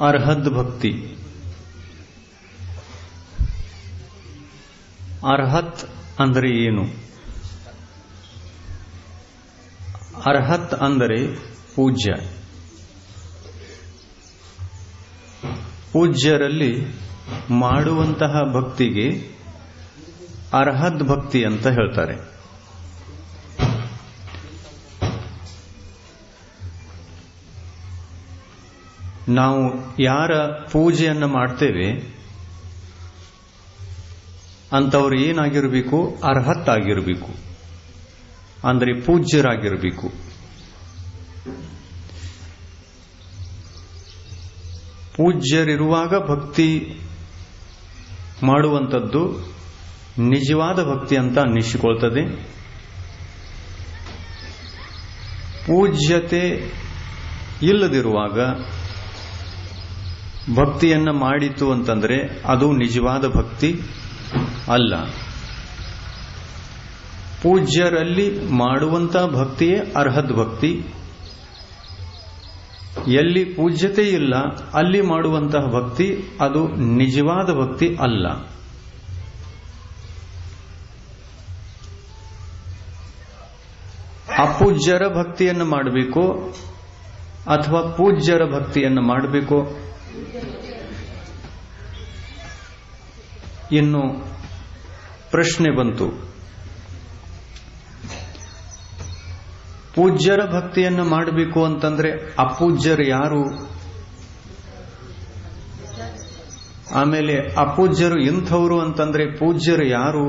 ಅರ್ಹದ್ ಭಕ್ತಿ ಅರ್ಹತ್ ಅಂದರೆ ಏನು ಅರ್ಹತ್ ಅಂದರೆ ಪೂಜ್ಯ ಪೂಜ್ಯರಲ್ಲಿ ಮಾಡುವಂತಹ ಭಕ್ತಿಗೆ ಅರ್ಹದ್ ಭಕ್ತಿ ಅಂತ ಹೇಳ್ತಾರೆ ನಾವು ಯಾರ ಪೂಜೆಯನ್ನು ಮಾಡ್ತೇವೆ ಅಂಥವ್ರು ಏನಾಗಿರಬೇಕು ಅರ್ಹತ್ತಾಗಿರಬೇಕು ಅಂದರೆ ಪೂಜ್ಯರಾಗಿರಬೇಕು ಪೂಜ್ಯರಿರುವಾಗ ಭಕ್ತಿ ಮಾಡುವಂಥದ್ದು ನಿಜವಾದ ಭಕ್ತಿ ಅಂತ ಅನ್ನಿಸಿಕೊಳ್ತದೆ ಪೂಜ್ಯತೆ ಇಲ್ಲದಿರುವಾಗ ಭಕ್ತಿಯನ್ನ ಮಾಡಿತು ಅಂತಂದ್ರೆ ಅದು ನಿಜವಾದ ಭಕ್ತಿ ಅಲ್ಲ ಪೂಜ್ಯರಲ್ಲಿ ಮಾಡುವಂತ ಭಕ್ತಿಯೇ ಅರ್ಹದ್ ಭಕ್ತಿ ಎಲ್ಲಿ ಪೂಜ್ಯತೆ ಇಲ್ಲ ಅಲ್ಲಿ ಮಾಡುವಂತಹ ಭಕ್ತಿ ಅದು ನಿಜವಾದ ಭಕ್ತಿ ಅಲ್ಲ ಅಪೂಜ್ಯರ ಭಕ್ತಿಯನ್ನು ಮಾಡಬೇಕು ಅಥವಾ ಪೂಜ್ಯರ ಭಕ್ತಿಯನ್ನು ಮಾಡಬೇಕು ಇನ್ನು ಪ್ರಶ್ನೆ ಬಂತು ಪೂಜ್ಯರ ಭಕ್ತಿಯನ್ನು ಮಾಡಬೇಕು ಅಂತಂದ್ರೆ ಅಪೂಜ್ಯರು ಯಾರು ಆಮೇಲೆ ಅಪೂಜ್ಯರು ಇಂಥವ್ರು ಅಂತಂದ್ರೆ ಪೂಜ್ಯರು ಯಾರು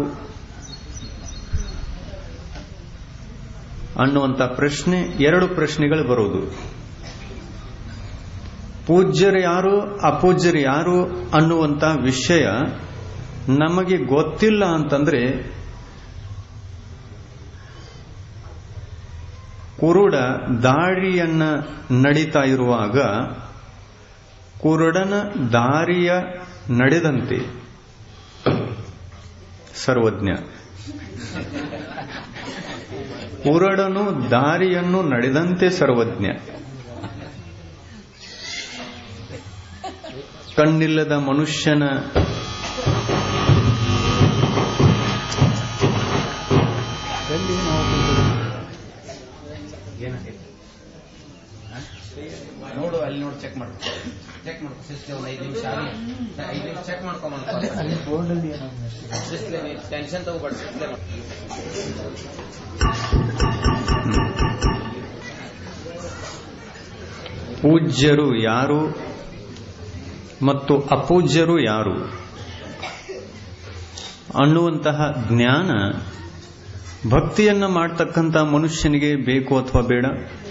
ಅನ್ನುವಂಥ ಪ್ರಶ್ನೆ ಎರಡು ಪ್ರಶ್ನೆಗಳು ಬರೋದು ಪೂಜ್ಯರು ಯಾರು ಅಪೂಜ್ಯರು ಯಾರು ಅನ್ನುವಂಥ ವಿಷಯ ನಮಗೆ ಗೊತ್ತಿಲ್ಲ ಅಂತಂದ್ರೆ ಕುರುಡ ದಾರಿಯನ್ನ ನಡೀತಾ ಇರುವಾಗ ಕುರುಡನ ದಾರಿಯ ನಡೆದಂತೆ ಸರ್ವಜ್ಞ ಕುರುಡನು ದಾರಿಯನ್ನು ನಡೆದಂತೆ ಸರ್ವಜ್ಞ ಕಣ್ಣಿಲ್ಲದ ಮನುಷ್ಯನ ನೋಡು ಅಲ್ಲಿ ನೋಡಿ ಚೆಕ್ ಮಾಡು ಚೆಕ್ ಮಾಡ್ಕೊ ಸಿಸ್ಟರ್ ಒಂದು ಐದು ನಿಮಿಷ ಆಗಲಿ ಐದು ನಿಮಿಷ ಚೆಕ್ ಮಾಡ್ಕೊಂಬಂದು ಟೆನ್ಷನ್ ತಗೋಬೇಡ ಸಿಸ್ಟರ್ ಪೂಜ್ಯರು ಯಾರು ಮತ್ತು ಅಪೂಜ್ಯರು ಯಾರು ಅನ್ನುವಂತಹ ಜ್ಞಾನ ಭಕ್ತಿಯನ್ನ ಮಾಡ್ತಕ್ಕಂಥ ಮನುಷ್ಯನಿಗೆ ಬೇಕು ಅಥವಾ ಬೇಡ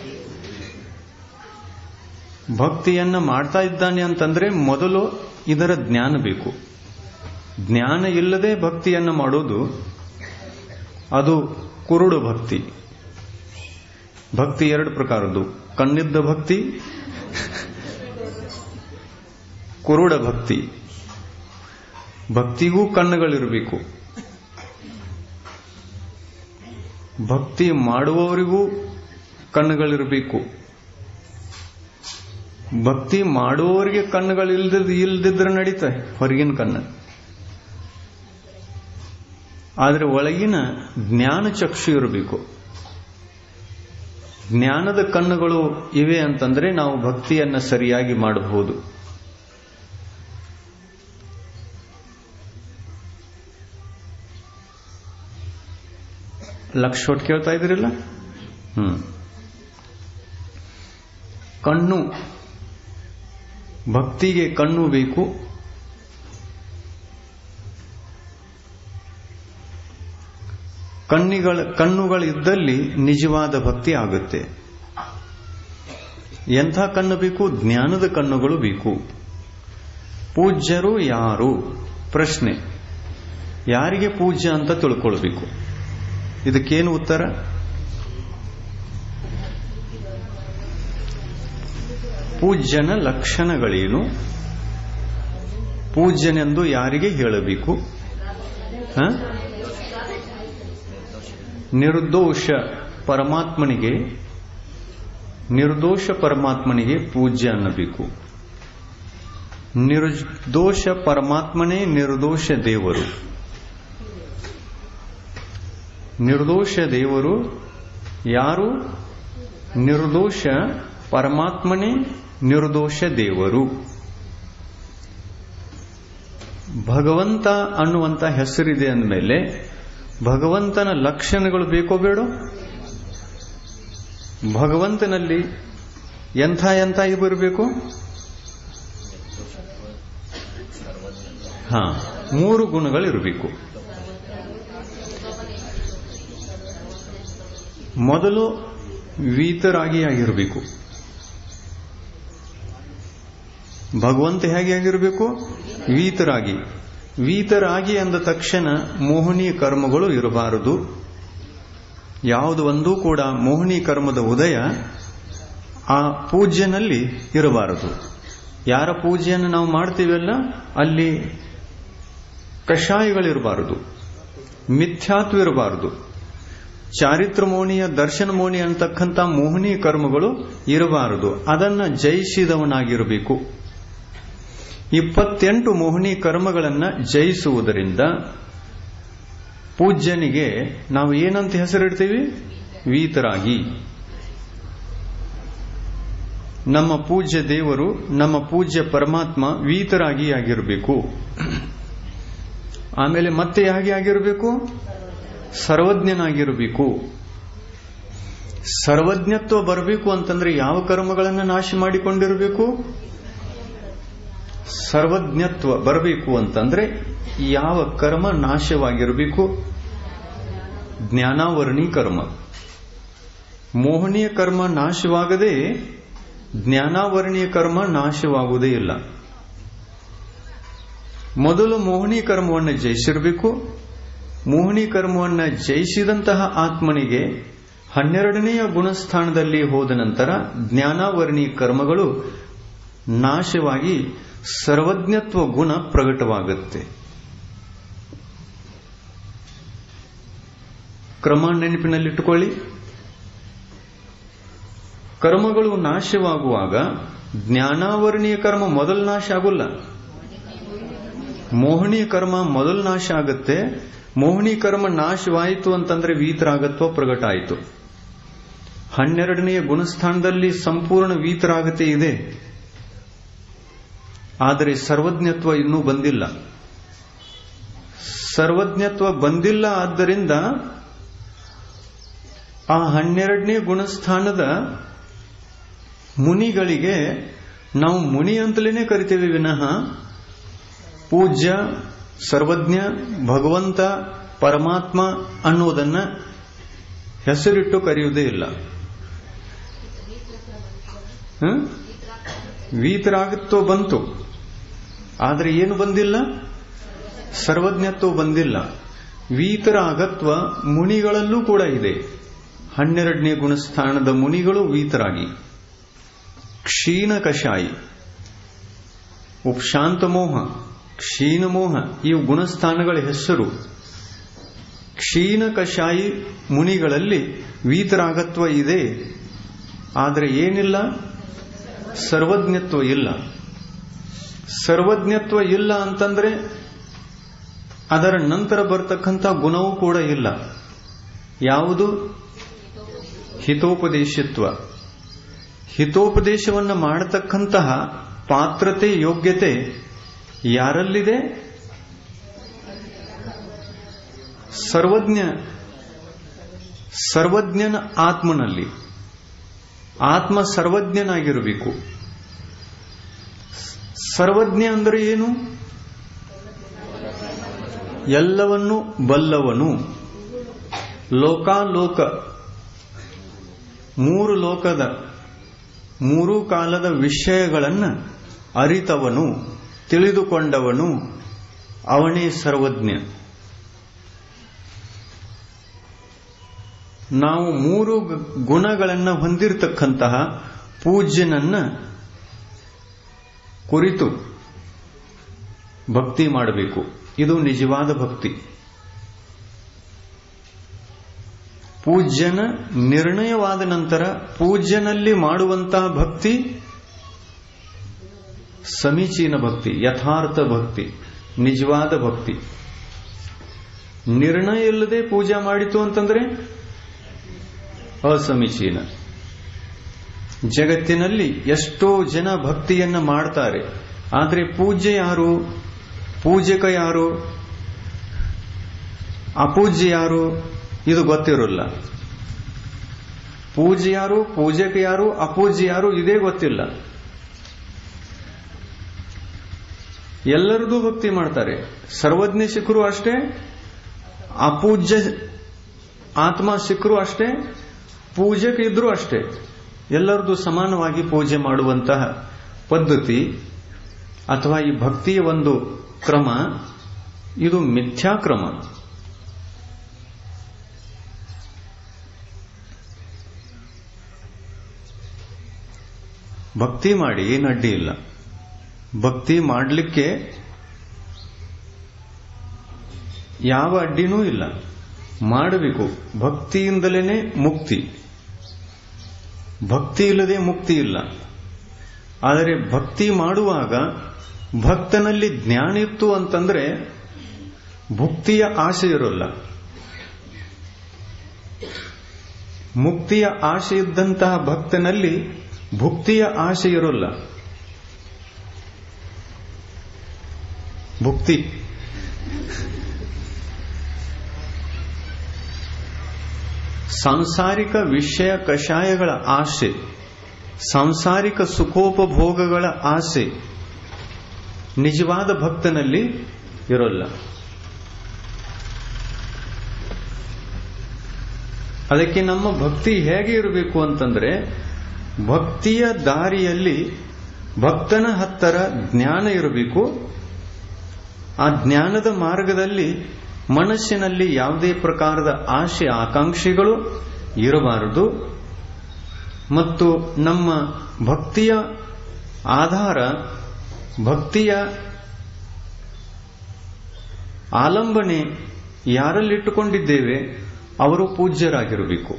ಭಕ್ತಿಯನ್ನ ಮಾಡ್ತಾ ಇದ್ದಾನೆ ಅಂತಂದ್ರೆ ಮೊದಲು ಇದರ ಜ್ಞಾನ ಬೇಕು ಜ್ಞಾನ ಇಲ್ಲದೆ ಭಕ್ತಿಯನ್ನ ಮಾಡೋದು ಅದು ಕುರುಡು ಭಕ್ತಿ ಭಕ್ತಿ ಎರಡು ಪ್ರಕಾರದ್ದು ಕಣ್ಣಿದ್ದ ಭಕ್ತಿ ಕುರುಡ ಭಕ್ತಿ ಭಕ್ತಿಗೂ ಕಣ್ಣುಗಳಿರಬೇಕು ಭಕ್ತಿ ಮಾಡುವವರಿಗೂ ಕಣ್ಣುಗಳಿರಬೇಕು ಭಕ್ತಿ ಮಾಡುವವರಿಗೆ ಕಣ್ಣುಗಳು ಇಲ್ದಿದ್ ಇಲ್ದಿದ್ರೆ ನಡೀತವೆ ಹೊರಗಿನ ಕಣ್ಣು ಆದರೆ ಒಳಗಿನ ಜ್ಞಾನ ಚಕ್ಷು ಇರಬೇಕು ಜ್ಞಾನದ ಕಣ್ಣುಗಳು ಇವೆ ಅಂತಂದ್ರೆ ನಾವು ಭಕ್ತಿಯನ್ನ ಸರಿಯಾಗಿ ಮಾಡಬಹುದು ಲಕ್ಷ ಒಟ್ಟು ಕೇಳ್ತಾ ಇದ್ರಿಲ್ಲ ಹ್ಮ್ ಕಣ್ಣು ಭಕ್ತಿಗೆ ಕಣ್ಣು ಬೇಕು ಕಣ್ಣಿಗಳ ಕಣ್ಣುಗಳಿದ್ದಲ್ಲಿ ನಿಜವಾದ ಭಕ್ತಿ ಆಗುತ್ತೆ ಎಂಥ ಕಣ್ಣು ಬೇಕು ಜ್ಞಾನದ ಕಣ್ಣುಗಳು ಬೇಕು ಪೂಜ್ಯರು ಯಾರು ಪ್ರಶ್ನೆ ಯಾರಿಗೆ ಪೂಜ್ಯ ಅಂತ ತಿಳ್ಕೊಳ್ಬೇಕು ಇದಕ್ಕೇನು ಉತ್ತರ ಪೂಜ್ಯನ ಲಕ್ಷಣಗಳೇನು ಪೂಜ್ಯನೆಂದು ಯಾರಿಗೆ ಹೇಳಬೇಕು ಹ? ನಿರ್ದೋಷ ಪರಮಾತ್ಮನಿಗೆ ನಿರ್ದೋಷ ಪರಮಾತ್ಮನಿಗೆ ಪೂಜ್ಯ ಅನ್ನಬೇಕು ನಿರ್ದೋಷ ಪರಮಾತ್ಮನೇ ನಿರ್ದೋಷ ದೇವರು ನಿರ್ದೋಷ ದೇವರು ಯಾರು ನಿರ್ದೋಷ ಪರಮಾತ್ಮನೇ ನಿರ್ದೋಷ ದೇವರು ಭಗವಂತ ಅನ್ನುವಂತ ಹೆಸರಿದೆ ಅಂದಮೇಲೆ ಭಗವಂತನ ಲಕ್ಷಣಗಳು ಬೇಕೋ ಬೇಡೋ ಭಗವಂತನಲ್ಲಿ ಎಂಥ ಎಂಥ ಇರಬೇಕು ಹಾ ಮೂರು ಗುಣಗಳಿರಬೇಕು ಮೊದಲು ವೀತರಾಗಿ ಆಗಿರಬೇಕು ಭಗವಂತ ಹೇಗೆ ಆಗಿರಬೇಕು ವೀತರಾಗಿ ವೀತರಾಗಿ ಅಂದ ತಕ್ಷಣ ಮೋಹಿನಿ ಕರ್ಮಗಳು ಇರಬಾರದು ಯಾವುದು ಒಂದೂ ಕೂಡ ಮೋಹಿನಿ ಕರ್ಮದ ಉದಯ ಆ ಪೂಜ್ಯನಲ್ಲಿ ಇರಬಾರದು ಯಾರ ಪೂಜೆಯನ್ನು ನಾವು ಮಾಡ್ತೀವಲ್ಲ ಅಲ್ಲಿ ಕಷಾಯಗಳಿರಬಾರದು ಮಿಥ್ಯಾತ್ವ ಇರಬಾರದು ಚಾರಿತ್ರ ಮೋಣಿಯ ದರ್ಶನ ಮೋಣಿ ಅಂತಕ್ಕಂಥ ಮೋಹಿನಿ ಕರ್ಮಗಳು ಇರಬಾರದು ಅದನ್ನ ಜಯಿಸಿದವನಾಗಿರಬೇಕು ಇಪ್ಪತ್ತೆಂಟು ಮೋಹಿನಿ ಕರ್ಮಗಳನ್ನು ಜಯಿಸುವುದರಿಂದ ಪೂಜ್ಯನಿಗೆ ನಾವು ಏನಂತ ಹೆಸರಿಡ್ತೀವಿ ವೀತರಾಗಿ ನಮ್ಮ ಪೂಜ್ಯ ದೇವರು ನಮ್ಮ ಪೂಜ್ಯ ಪರಮಾತ್ಮ ವೀತರಾಗಿ ಆಗಿರಬೇಕು ಆಮೇಲೆ ಮತ್ತೆ ಹೇಗೆ ಆಗಿರಬೇಕು ಸರ್ವಜ್ಞನಾಗಿರಬೇಕು ಸರ್ವಜ್ಞತ್ವ ಬರಬೇಕು ಅಂತಂದ್ರೆ ಯಾವ ಕರ್ಮಗಳನ್ನು ನಾಶ ಮಾಡಿಕೊಂಡಿರಬೇಕು ಸರ್ವಜ್ಞತ್ವ ಬರಬೇಕು ಅಂತಂದ್ರೆ ಯಾವ ಕರ್ಮ ನಾಶವಾಗಿರಬೇಕು ಜ್ಞಾನಾವರಣಿ ಕರ್ಮ ಮೋಹನೀಯ ಕರ್ಮ ನಾಶವಾಗದೆ ಜ್ಞಾನಾವರಣೀಯ ಕರ್ಮ ನಾಶವಾಗುವುದೇ ಇಲ್ಲ ಮೊದಲು ಮೋಹಿನಿ ಕರ್ಮವನ್ನು ಜಯಿಸಿರಬೇಕು ಮೋಹಿನಿ ಕರ್ಮವನ್ನು ಜಯಿಸಿದಂತಹ ಆತ್ಮನಿಗೆ ಹನ್ನೆರಡನೆಯ ಗುಣಸ್ಥಾನದಲ್ಲಿ ಹೋದ ನಂತರ ಜ್ಞಾನಾವರಣಿ ಕರ್ಮಗಳು ನಾಶವಾಗಿ ಸರ್ವಜ್ಞತ್ವ ಗುಣ ಪ್ರಕಟವಾಗುತ್ತೆ ಕ್ರಮ ನೆನಪಿನಲ್ಲಿಟ್ಟುಕೊಳ್ಳಿ ಕರ್ಮಗಳು ನಾಶವಾಗುವಾಗ ಜ್ಞಾನಾವರಣೀಯ ಕರ್ಮ ಮೊದಲು ನಾಶ ಆಗೋಲ್ಲ ಮೋಹಿನಿ ಕರ್ಮ ಮೊದಲು ನಾಶ ಆಗುತ್ತೆ ಮೋಹಿನಿ ಕರ್ಮ ನಾಶವಾಯಿತು ಅಂತಂದ್ರೆ ವೀತರಾಗತ್ವ ಪ್ರಕಟ ಆಯಿತು ಹನ್ನೆರಡನೆಯ ಗುಣಸ್ಥಾನದಲ್ಲಿ ಸಂಪೂರ್ಣ ವೀತರಾಗತೆ ಇದೆ ಆದರೆ ಸರ್ವಜ್ಞತ್ವ ಇನ್ನೂ ಬಂದಿಲ್ಲ ಸರ್ವಜ್ಞತ್ವ ಬಂದಿಲ್ಲ ಆದ್ದರಿಂದ ಆ ಹನ್ನೆರಡನೇ ಗುಣಸ್ಥಾನದ ಮುನಿಗಳಿಗೆ ನಾವು ಮುನಿ ಅಂತಲೇ ಕರಿತೇವೆ ವಿನಃ ಪೂಜ್ಯ ಸರ್ವಜ್ಞ ಭಗವಂತ ಪರಮಾತ್ಮ ಅನ್ನುವುದನ್ನ ಹೆಸರಿಟ್ಟು ಕರೆಯುವುದೇ ಇಲ್ಲ ವೀತರಾಗತ್ವ ಬಂತು ಆದರೆ ಏನು ಬಂದಿಲ್ಲ ಸರ್ವಜ್ಞತ್ವ ಬಂದಿಲ್ಲ ವೀತರ ಅಗತ್ವ ಮುನಿಗಳಲ್ಲೂ ಕೂಡ ಇದೆ ಹನ್ನೆರಡನೇ ಗುಣಸ್ಥಾನದ ಮುನಿಗಳು ವೀತರಾಗಿ ಕ್ಷೀಣ ಕಷಾಯಿ ಉಪಶಾಂತ ಮೋಹ ಕ್ಷೀಣ ಮೋಹ ಈ ಗುಣಸ್ಥಾನಗಳ ಹೆಸರು ಕ್ಷೀಣ ಕಷಾಯಿ ಮುನಿಗಳಲ್ಲಿ ವೀತರಾಗತ್ವ ಇದೆ ಆದರೆ ಏನಿಲ್ಲ ಸರ್ವಜ್ಞತ್ವ ಇಲ್ಲ ಸರ್ವಜ್ಞತ್ವ ಇಲ್ಲ ಅಂತಂದ್ರೆ ಅದರ ನಂತರ ಬರ್ತಕ್ಕಂಥ ಗುಣವೂ ಕೂಡ ಇಲ್ಲ ಯಾವುದು ಹಿತೋಪದೇಶತ್ವ ಹಿತೋಪದೇಶವನ್ನು ಮಾಡತಕ್ಕಂತಹ ಪಾತ್ರತೆ ಯೋಗ್ಯತೆ ಯಾರಲ್ಲಿದೆ ಸರ್ವಜ್ಞ ಸರ್ವಜ್ಞನ ಆತ್ಮನಲ್ಲಿ ಆತ್ಮ ಸರ್ವಜ್ಞನಾಗಿರಬೇಕು ಸರ್ವಜ್ಞ ಅಂದರೆ ಏನು ಎಲ್ಲವನ್ನು ಬಲ್ಲವನು ಲೋಕಾಲೋಕ ಮೂರು ಲೋಕದ ಮೂರು ಕಾಲದ ವಿಷಯಗಳನ್ನು ಅರಿತವನು ತಿಳಿದುಕೊಂಡವನು ಅವನೇ ಸರ್ವಜ್ಞ ನಾವು ಮೂರು ಗುಣಗಳನ್ನು ಹೊಂದಿರತಕ್ಕಂತಹ ಪೂಜ್ಯನನ್ನ ಕುರಿತು ಭಕ್ತಿ ಮಾಡಬೇಕು ಇದು ನಿಜವಾದ ಭಕ್ತಿ ಪೂಜ್ಯನ ನಿರ್ಣಯವಾದ ನಂತರ ಪೂಜ್ಯನಲ್ಲಿ ಮಾಡುವಂತಹ ಭಕ್ತಿ ಸಮೀಚೀನ ಭಕ್ತಿ ಯಥಾರ್ಥ ಭಕ್ತಿ ನಿಜವಾದ ಭಕ್ತಿ ನಿರ್ಣಯ ಇಲ್ಲದೆ ಪೂಜೆ ಮಾಡಿತು ಅಂತಂದ್ರೆ ಅಸಮೀಚೀನ ಜಗತ್ತಿನಲ್ಲಿ ಎಷ್ಟೋ ಜನ ಭಕ್ತಿಯನ್ನ ಮಾಡ್ತಾರೆ ಆದರೆ ಪೂಜ್ಯ ಯಾರು ಪೂಜಕ ಯಾರು ಅಪೂಜ್ಯ ಯಾರು ಇದು ಗೊತ್ತಿರೋಲ್ಲ ಪೂಜ್ಯ ಯಾರು ಪೂಜಕ ಯಾರು ಅಪೂಜ್ಯ ಯಾರು ಇದೇ ಗೊತ್ತಿಲ್ಲ ಎಲ್ಲರದು ಭಕ್ತಿ ಮಾಡ್ತಾರೆ ಸರ್ವಜ್ಞ ಸಿಕ್ಕರು ಅಷ್ಟೇ ಅಪೂಜ್ಯ ಆತ್ಮ ಸಿಕ್ಕರು ಅಷ್ಟೇ ಪೂಜಕ ಇದ್ರು ಅಷ್ಟೇ ಎಲ್ಲರದು ಸಮಾನವಾಗಿ ಪೂಜೆ ಮಾಡುವಂತಹ ಪದ್ಧತಿ ಅಥವಾ ಈ ಭಕ್ತಿಯ ಒಂದು ಕ್ರಮ ಇದು ಮಿಥ್ಯಾಕ್ರಮ ಭಕ್ತಿ ಮಾಡಿ ಏನು ಅಡ್ಡಿ ಇಲ್ಲ ಭಕ್ತಿ ಮಾಡಲಿಕ್ಕೆ ಯಾವ ಅಡ್ಡಿನೂ ಇಲ್ಲ ಮಾಡಬೇಕು ಭಕ್ತಿಯಿಂದಲೇ ಮುಕ್ತಿ ಭಕ್ತಿ ಇಲ್ಲದೆ ಮುಕ್ತಿ ಇಲ್ಲ ಆದರೆ ಭಕ್ತಿ ಮಾಡುವಾಗ ಭಕ್ತನಲ್ಲಿ ಜ್ಞಾನ ಇತ್ತು ಅಂತಂದ್ರೆ ಭುಕ್ತಿಯ ಆಸೆ ಇರೋಲ್ಲ ಮುಕ್ತಿಯ ಆಸೆ ಇದ್ದಂತಹ ಭಕ್ತನಲ್ಲಿ ಭುಕ್ತಿಯ ಆಸೆ ಇರೋಲ್ಲ ಭುಕ್ತಿ ಸಾಂಸಾರಿಕ ವಿಷಯ ಕಷಾಯಗಳ ಆಸೆ ಸಾಂಸಾರಿಕ ಸುಖೋಪಭೋಗಗಳ ಆಸೆ ನಿಜವಾದ ಭಕ್ತನಲ್ಲಿ ಇರೋಲ್ಲ ಅದಕ್ಕೆ ನಮ್ಮ ಭಕ್ತಿ ಹೇಗೆ ಇರಬೇಕು ಅಂತಂದ್ರೆ ಭಕ್ತಿಯ ದಾರಿಯಲ್ಲಿ ಭಕ್ತನ ಹತ್ತರ ಜ್ಞಾನ ಇರಬೇಕು ಆ ಜ್ಞಾನದ ಮಾರ್ಗದಲ್ಲಿ ಮನಸ್ಸಿನಲ್ಲಿ ಯಾವುದೇ ಪ್ರಕಾರದ ಆಶೆ ಆಕಾಂಕ್ಷೆಗಳು ಇರಬಾರದು ಮತ್ತು ನಮ್ಮ ಭಕ್ತಿಯ ಆಧಾರ ಭಕ್ತಿಯ ಆಲಂಬನೆ ಯಾರಲ್ಲಿಟ್ಟುಕೊಂಡಿದ್ದೇವೆ ಅವರು ಪೂಜ್ಯರಾಗಿರಬೇಕು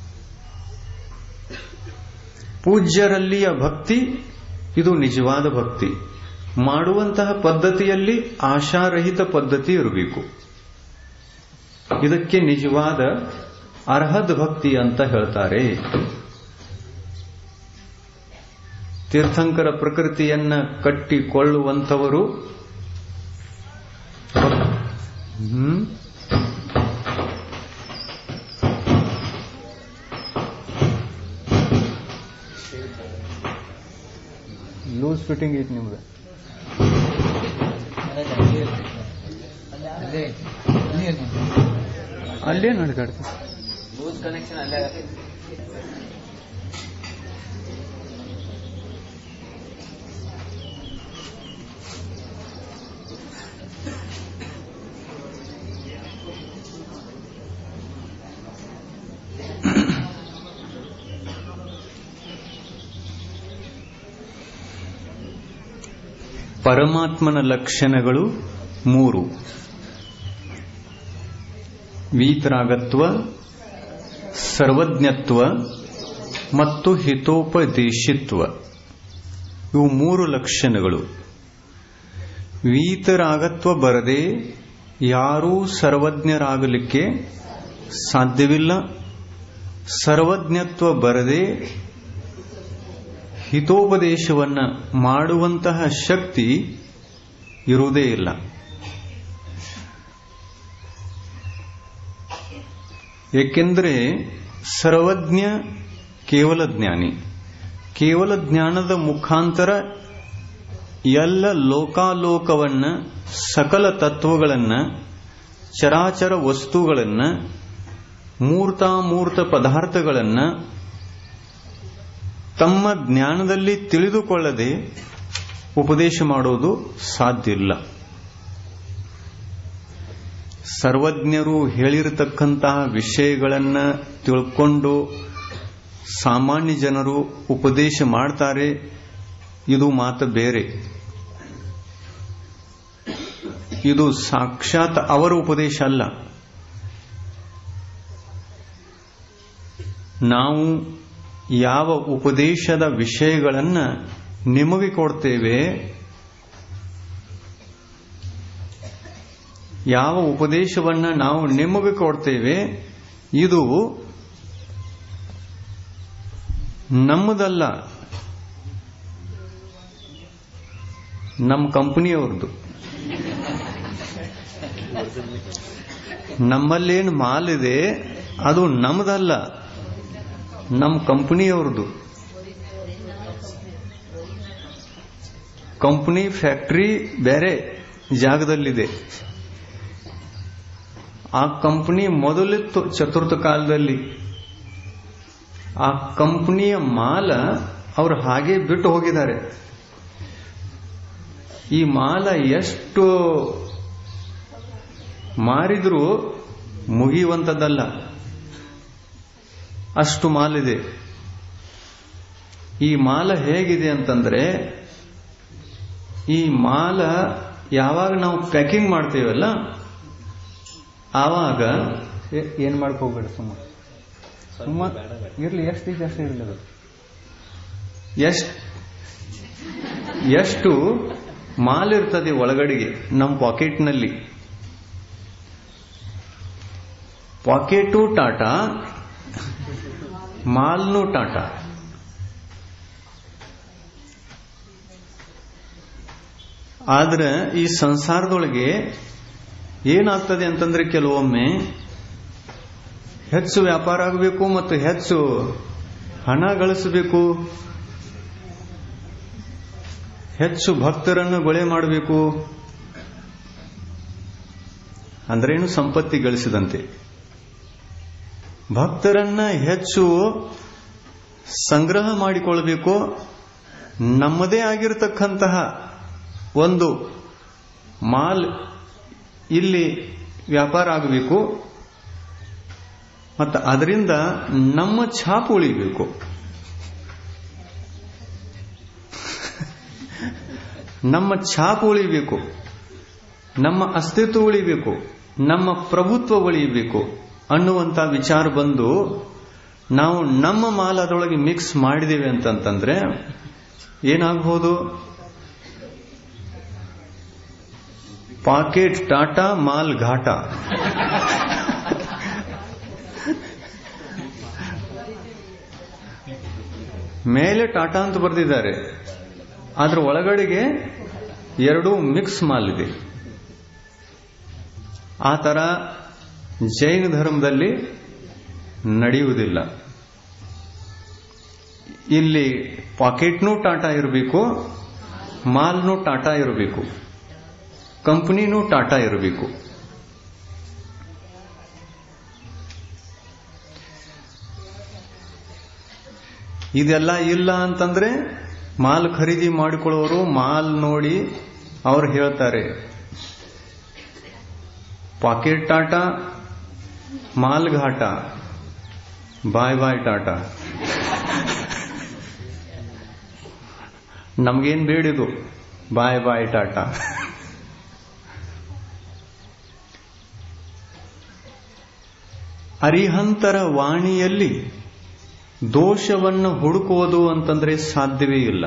ಪೂಜ್ಯರಲ್ಲಿಯ ಭಕ್ತಿ ಇದು ನಿಜವಾದ ಭಕ್ತಿ ಮಾಡುವಂತಹ ಪದ್ಧತಿಯಲ್ಲಿ ಆಶಾರಹಿತ ಪದ್ಧತಿ ಇರಬೇಕು ಇದಕ್ಕೆ ನಿಜವಾದ ಅರ್ಹದ್ ಭಕ್ತಿ ಅಂತ ಹೇಳ್ತಾರೆ ತೀರ್ಥಂಕರ ಪ್ರಕೃತಿಯನ್ನ ಕಟ್ಟಿಕೊಳ್ಳುವಂಥವರು ಹ್ಮ್ ಲೂಸ್ ಫಿಟ್ಟಿಂಗ್ ಐತಿ ನಿಮ್ದು ಅಲ್ಲೇ ನಡ್ಕಾಡ್ತಿ ಲೂಸ್ ಕನೆಕ್ಷನ್ ಅಲ್ಲೇ ಪರಮಾತ್ಮನ ಲಕ್ಷಣಗಳು ಮೂರು ವೀತರಾಗತ್ವ ಸರ್ವಜ್ಞತ್ವ ಮತ್ತು ಹಿತೋಪದೇಶಿತ್ವ ಇವು ಮೂರು ಲಕ್ಷಣಗಳು ವೀತರಾಗತ್ವ ಬರದೆ ಯಾರೂ ಸರ್ವಜ್ಞರಾಗಲಿಕ್ಕೆ ಸಾಧ್ಯವಿಲ್ಲ ಸರ್ವಜ್ಞತ್ವ ಬರದೆ ಹಿತೋಪದೇಶವನ್ನ ಮಾಡುವಂತಹ ಶಕ್ತಿ ಇರುವುದೇ ಇಲ್ಲ ಏಕೆಂದರೆ ಸರ್ವಜ್ಞ ಕೇವಲ ಜ್ಞಾನಿ ಕೇವಲ ಜ್ಞಾನದ ಮುಖಾಂತರ ಎಲ್ಲ ಲೋಕಾಲೋಕವನ್ನ ಸಕಲ ತತ್ವಗಳನ್ನ ಚರಾಚರ ವಸ್ತುಗಳನ್ನ ಮೂರ್ತಾಮೂರ್ತ ಪದಾರ್ಥಗಳನ್ನ ತಮ್ಮ ಜ್ಞಾನದಲ್ಲಿ ತಿಳಿದುಕೊಳ್ಳದೆ ಉಪದೇಶ ಮಾಡೋದು ಸಾಧ್ಯ ಇಲ್ಲ ಸರ್ವಜ್ಞರು ಹೇಳಿರತಕ್ಕಂತಹ ವಿಷಯಗಳನ್ನ ತಿಳ್ಕೊಂಡು ಸಾಮಾನ್ಯ ಜನರು ಉಪದೇಶ ಮಾಡ್ತಾರೆ ಇದು ಮಾತು ಬೇರೆ ಇದು ಸಾಕ್ಷಾತ್ ಅವರ ಉಪದೇಶ ಅಲ್ಲ ನಾವು ಯಾವ ಉಪದೇಶದ ವಿಷಯಗಳನ್ನ ನಿಮಗೆ ಕೊಡ್ತೇವೆ ಯಾವ ಉಪದೇಶವನ್ನ ನಾವು ನಿಮಗೆ ಕೊಡ್ತೇವೆ ಇದು ನಮ್ಮದಲ್ಲ ನಮ್ಮ ಕಂಪನಿಯವ್ರದ್ದು ನಮ್ಮಲ್ಲೇನು ಮಾಲ್ ಇದೆ ಅದು ನಮ್ಮದಲ್ಲ ನಮ್ಮ ಕಂಪನಿಯವ್ರದ್ದು ಕಂಪನಿ ಫ್ಯಾಕ್ಟರಿ ಬೇರೆ ಜಾಗದಲ್ಲಿದೆ ಆ ಕಂಪನಿ ಮೊದಲಿತ್ತು ಚತುರ್ಥ ಕಾಲದಲ್ಲಿ ಆ ಕಂಪನಿಯ ಮಾಲ ಅವರು ಹಾಗೆ ಬಿಟ್ಟು ಹೋಗಿದ್ದಾರೆ ಈ ಮಾಲ ಎಷ್ಟು ಮಾರಿದ್ರೂ ಮುಗಿಯುವಂಥದ್ದಲ್ಲ ಅಷ್ಟು ಮಾಲಿದೆ ಈ ಮಾಲ ಹೇಗಿದೆ ಅಂತಂದ್ರೆ ಈ ಮಾಲ ಯಾವಾಗ ನಾವು ಪ್ಯಾಕಿಂಗ್ ಮಾಡ್ತೀವಲ್ಲ ಆವಾಗ ಏ- ಏನ್ ಮಾಡ್ಕೋಬೇಡ ಸುಮ್ಮ ಸುಮ್ಮ ಇರ್ಲಿ ಎಷ್ಟು ಇದೆ ಅಷ್ಟು ಇರಲಿ ಅದು ಎಷ್ಟ್ ಎಷ್ಟು ಮಾಲ್ ಇರ್ತದೆ ಒಳಗಡೆಗೆ ನಮ್ಮ ಪಾಕೆಟ್ನಲ್ಲಿ ಪಾಕೆಟು ಟಾಟಾ ಮಾಲ್ನು ಟಾಟಾ ಆದ್ರೆ ಈ ಸಂಸಾರದೊಳಗೆ ಏನಾಗ್ತದೆ ಅಂತಂದ್ರೆ ಕೆಲವೊಮ್ಮೆ ಹೆಚ್ಚು ವ್ಯಾಪಾರ ಆಗಬೇಕು ಮತ್ತು ಹೆಚ್ಚು ಹಣ ಗಳಿಸಬೇಕು ಹೆಚ್ಚು ಭಕ್ತರನ್ನು ಗೊಳೆ ಮಾಡಬೇಕು ಅಂದ್ರೇನು ಸಂಪತ್ತಿ ಗಳಿಸಿದಂತೆ ಭಕ್ತರನ್ನ ಹೆಚ್ಚು ಸಂಗ್ರಹ ಮಾಡಿಕೊಳ್ಬೇಕು ನಮ್ಮದೇ ಆಗಿರತಕ್ಕಂತಹ ಒಂದು ಮಾಲ್ ಇಲ್ಲಿ ವ್ಯಾಪಾರ ಆಗಬೇಕು ಮತ್ತು ಅದರಿಂದ ನಮ್ಮ ಛಾಪು ಉಳಿಬೇಕು ನಮ್ಮ ಛಾಪು ಉಳಿಬೇಕು ನಮ್ಮ ಅಸ್ತಿತ್ವ ಉಳಿಬೇಕು ನಮ್ಮ ಪ್ರಭುತ್ವ ಉಳಿಯಬೇಕು ಅನ್ನುವಂಥ ವಿಚಾರ ಬಂದು ನಾವು ನಮ್ಮ ಮಾಲ್ ಅದರೊಳಗೆ ಮಿಕ್ಸ್ ಮಾಡಿದ್ದೇವೆ ಅಂತಂತಂದ್ರೆ ಏನಾಗಬಹುದು ಪಾಕೆಟ್ ಟಾಟಾ ಮಾಲ್ ಘಾಟಾ ಮೇಲೆ ಟಾಟಾ ಅಂತ ಬರೆದಿದ್ದಾರೆ ಅದ್ರ ಒಳಗಡೆಗೆ ಎರಡೂ ಮಿಕ್ಸ್ ಮಾಲ್ ಇದೆ ಆ ತರ ಜೈನ ಧರ್ಮದಲ್ಲಿ ನಡೆಯುವುದಿಲ್ಲ ಇಲ್ಲಿ ಪಾಕೆಟ್ನೂ ಟಾಟಾ ಇರಬೇಕು ಮಾಲ್ನೂ ಟಾಟಾ ಇರಬೇಕು ಕಂಪನಿನೂ ಟಾಟಾ ಇರಬೇಕು ಇದೆಲ್ಲ ಇಲ್ಲ ಅಂತಂದ್ರೆ ಮಾಲ್ ಖರೀದಿ ಮಾಡಿಕೊಳ್ಳೋರು ಮಾಲ್ ನೋಡಿ ಅವ್ರು ಹೇಳ್ತಾರೆ ಪಾಕೆಟ್ ಟಾಟಾ ಮಾಲ್ ಘಾಟ ಬಾಯ್ ಬಾಯ್ ಟಾಟಾ ನಮ್ಗೇನ್ ಬೇಡಿದು ಬಾಯ್ ಬಾಯ್ ಟಾಟಾ ಅರಿಹಂತರ ವಾಣಿಯಲ್ಲಿ ದೋಷವನ್ನು ಹುಡುಕುವುದು ಅಂತಂದ್ರೆ ಸಾಧ್ಯವೇ ಇಲ್ಲ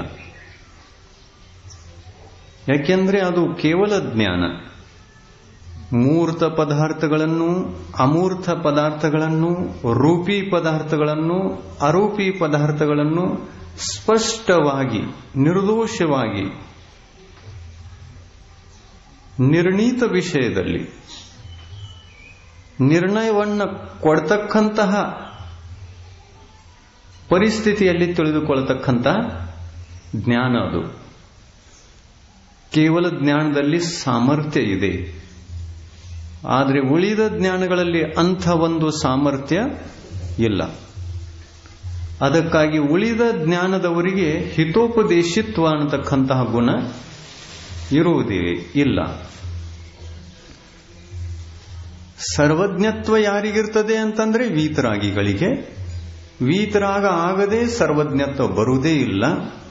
ಯಾಕೆಂದ್ರೆ ಅದು ಕೇವಲ ಜ್ಞಾನ ಮೂರ್ತ ಪದಾರ್ಥಗಳನ್ನು ಅಮೂರ್ತ ಪದಾರ್ಥಗಳನ್ನು ರೂಪಿ ಪದಾರ್ಥಗಳನ್ನು ಅರೂಪಿ ಪದಾರ್ಥಗಳನ್ನು ಸ್ಪಷ್ಟವಾಗಿ ನಿರ್ದೋಷವಾಗಿ ನಿರ್ಣೀತ ವಿಷಯದಲ್ಲಿ ನಿರ್ಣಯವನ್ನು ಕೊಡ್ತಕ್ಕಂತಹ ಪರಿಸ್ಥಿತಿಯಲ್ಲಿ ತಿಳಿದುಕೊಳ್ಳತಕ್ಕಂಥ ಜ್ಞಾನ ಅದು ಕೇವಲ ಜ್ಞಾನದಲ್ಲಿ ಸಾಮರ್ಥ್ಯ ಇದೆ ಆದರೆ ಉಳಿದ ಜ್ಞಾನಗಳಲ್ಲಿ ಅಂಥ ಒಂದು ಸಾಮರ್ಥ್ಯ ಇಲ್ಲ ಅದಕ್ಕಾಗಿ ಉಳಿದ ಜ್ಞಾನದವರಿಗೆ ಹಿತೋಪದೇಶಿತ್ವ ಅನ್ನತಕ್ಕಂತಹ ಗುಣ ಇರುವುದೇ ಇಲ್ಲ ಸರ್ವಜ್ಞತ್ವ ಯಾರಿಗಿರ್ತದೆ ಅಂತಂದ್ರೆ ವೀತರಾಗಿಗಳಿಗೆ ವೀತರಾಗ ಆಗದೆ ಸರ್ವಜ್ಞತ್ವ ಬರುವುದೇ ಇಲ್ಲ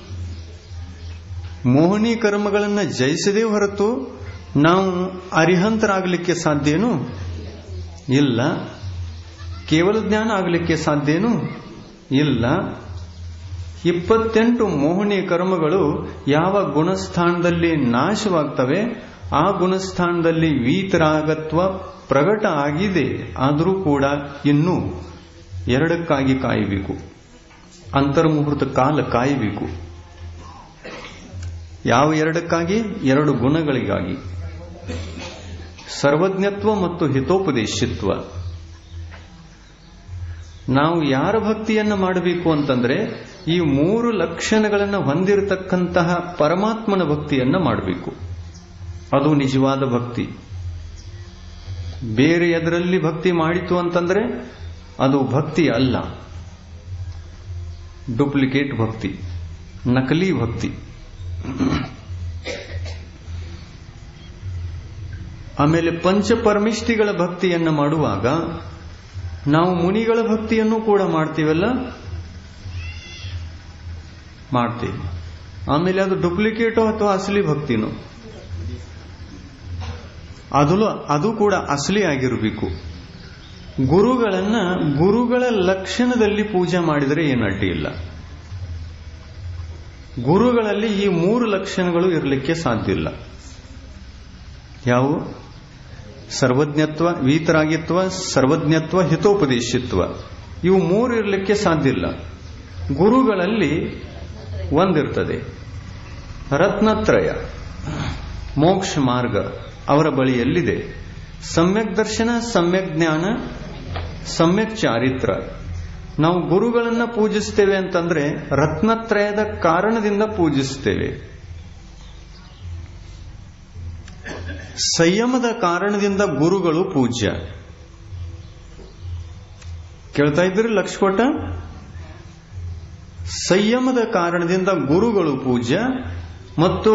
ಮೋಹನಿ ಕರ್ಮಗಳನ್ನು ಜಯಿಸದೇ ಹೊರತು ನಾವು ಅರಿಹಂತರಾಗಲಿಕ್ಕೆ ಸಾಧ್ಯನೂ ಇಲ್ಲ ಕೇವಲ ಜ್ಞಾನ ಆಗಲಿಕ್ಕೆ ಸಾಧ್ಯನೂ ಇಲ್ಲ ಇಪ್ಪತ್ತೆಂಟು ಮೋಹನಿ ಕರ್ಮಗಳು ಯಾವ ಗುಣಸ್ಥಾನದಲ್ಲಿ ನಾಶವಾಗ್ತವೆ ಆ ಗುಣಸ್ಥಾನದಲ್ಲಿ ವೀತರಾಗತ್ವ ಪ್ರಕಟ ಆಗಿದೆ ಆದರೂ ಕೂಡ ಇನ್ನೂ ಎರಡಕ್ಕಾಗಿ ಕಾಯಬೇಕು ಅಂತರ್ಮುಹೂರ್ತ ಕಾಲ ಕಾಯಬೇಕು ಯಾವ ಎರಡಕ್ಕಾಗಿ ಎರಡು ಗುಣಗಳಿಗಾಗಿ ಸರ್ವಜ್ಞತ್ವ ಮತ್ತು ಹಿತೋಪದೇಶಿತ್ವ ನಾವು ಯಾರ ಭಕ್ತಿಯನ್ನ ಮಾಡಬೇಕು ಅಂತಂದ್ರೆ ಈ ಮೂರು ಲಕ್ಷಣಗಳನ್ನು ಹೊಂದಿರತಕ್ಕಂತಹ ಪರಮಾತ್ಮನ ಭಕ್ತಿಯನ್ನ ಮಾಡಬೇಕು ಅದು ನಿಜವಾದ ಭಕ್ತಿ ಬೇರೆ ಎದರಲ್ಲಿ ಭಕ್ತಿ ಮಾಡಿತು ಅಂತಂದ್ರೆ ಅದು ಭಕ್ತಿ ಅಲ್ಲ ಡೂಪ್ಲಿಕೇಟ್ ಭಕ್ತಿ ನಕಲಿ ಭಕ್ತಿ ಆಮೇಲೆ ಪಂಚಪರಮಿಷ್ಠಿಗಳ ಭಕ್ತಿಯನ್ನ ಮಾಡುವಾಗ ನಾವು ಮುನಿಗಳ ಭಕ್ತಿಯನ್ನು ಕೂಡ ಮಾಡ್ತೀವಲ್ಲ ಮಾಡ್ತೀವಿ ಆಮೇಲೆ ಅದು ಡೂಪ್ಲಿಕೇಟೋ ಅಥವಾ ಅಸಲಿ ಭಕ್ತಿನೋ ಅದು ಅದು ಕೂಡ ಅಸಲಿ ಆಗಿರಬೇಕು ಗುರುಗಳನ್ನ ಗುರುಗಳ ಲಕ್ಷಣದಲ್ಲಿ ಪೂಜೆ ಮಾಡಿದರೆ ಏನು ಅಡ್ಡಿ ಇಲ್ಲ ಗುರುಗಳಲ್ಲಿ ಈ ಮೂರು ಲಕ್ಷಣಗಳು ಇರಲಿಕ್ಕೆ ಸಾಧ್ಯ ಇಲ್ಲ ಯಾವ ಸರ್ವಜ್ಞತ್ವ ವೀತರಾಗಿತ್ವ ಸರ್ವಜ್ಞತ್ವ ಹಿತೋಪದೇಶಿತ್ವ ಇವು ಮೂರು ಇರಲಿಕ್ಕೆ ಸಾಧ್ಯ ಇಲ್ಲ ಗುರುಗಳಲ್ಲಿ ಒಂದಿರ್ತದೆ ರತ್ನತ್ರಯ ಮೋಕ್ಷ ಮಾರ್ಗ ಅವರ ಬಳಿಯಲ್ಲಿದೆ ಸಮ್ಯಕ್ ದರ್ಶನ ಸಮ್ಯಕ್ ಜ್ಞಾನ ಸಮ್ಯಕ್ ಚಾರಿತ್ರ ನಾವು ಗುರುಗಳನ್ನ ಪೂಜಿಸ್ತೇವೆ ಅಂತಂದ್ರೆ ರತ್ನತ್ರಯದ ಕಾರಣದಿಂದ ಪೂಜಿಸ್ತೇವೆ ಸಂಯಮದ ಕಾರಣದಿಂದ ಗುರುಗಳು ಪೂಜ್ಯ ಕೇಳ್ತಾ ಇದ್ರಿ ಲಕ್ಷ್ಕೊಟ ಸಂಯಮದ ಕಾರಣದಿಂದ ಗುರುಗಳು ಪೂಜ್ಯ ಮತ್ತು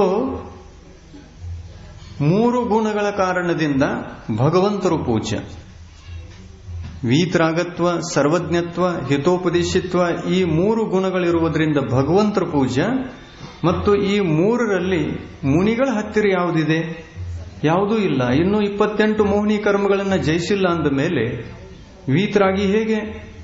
ಮೂರು ಗುಣಗಳ ಕಾರಣದಿಂದ ಭಗವಂತರು ಪೂಜ್ಯ ವೀತರಾಗತ್ವ ಸರ್ವಜ್ಞತ್ವ ಹಿತೋಪದೇಶಿತ್ವ ಈ ಮೂರು ಗುಣಗಳಿರುವುದರಿಂದ ಭಗವಂತರ ಪೂಜ್ಯ ಮತ್ತು ಈ ಮೂರರಲ್ಲಿ ಮುನಿಗಳ ಹತ್ತಿರ ಯಾವುದಿದೆ ಯಾವುದೂ ಇಲ್ಲ ಇನ್ನು ಇಪ್ಪತ್ತೆಂಟು ಮೋಹಿನಿ ಕರ್ಮಗಳನ್ನು ಜಯಿಸಿಲ್ಲ ಅಂದ ಮೇಲೆ ವೀತರಾಗಿ ಹೇಗೆ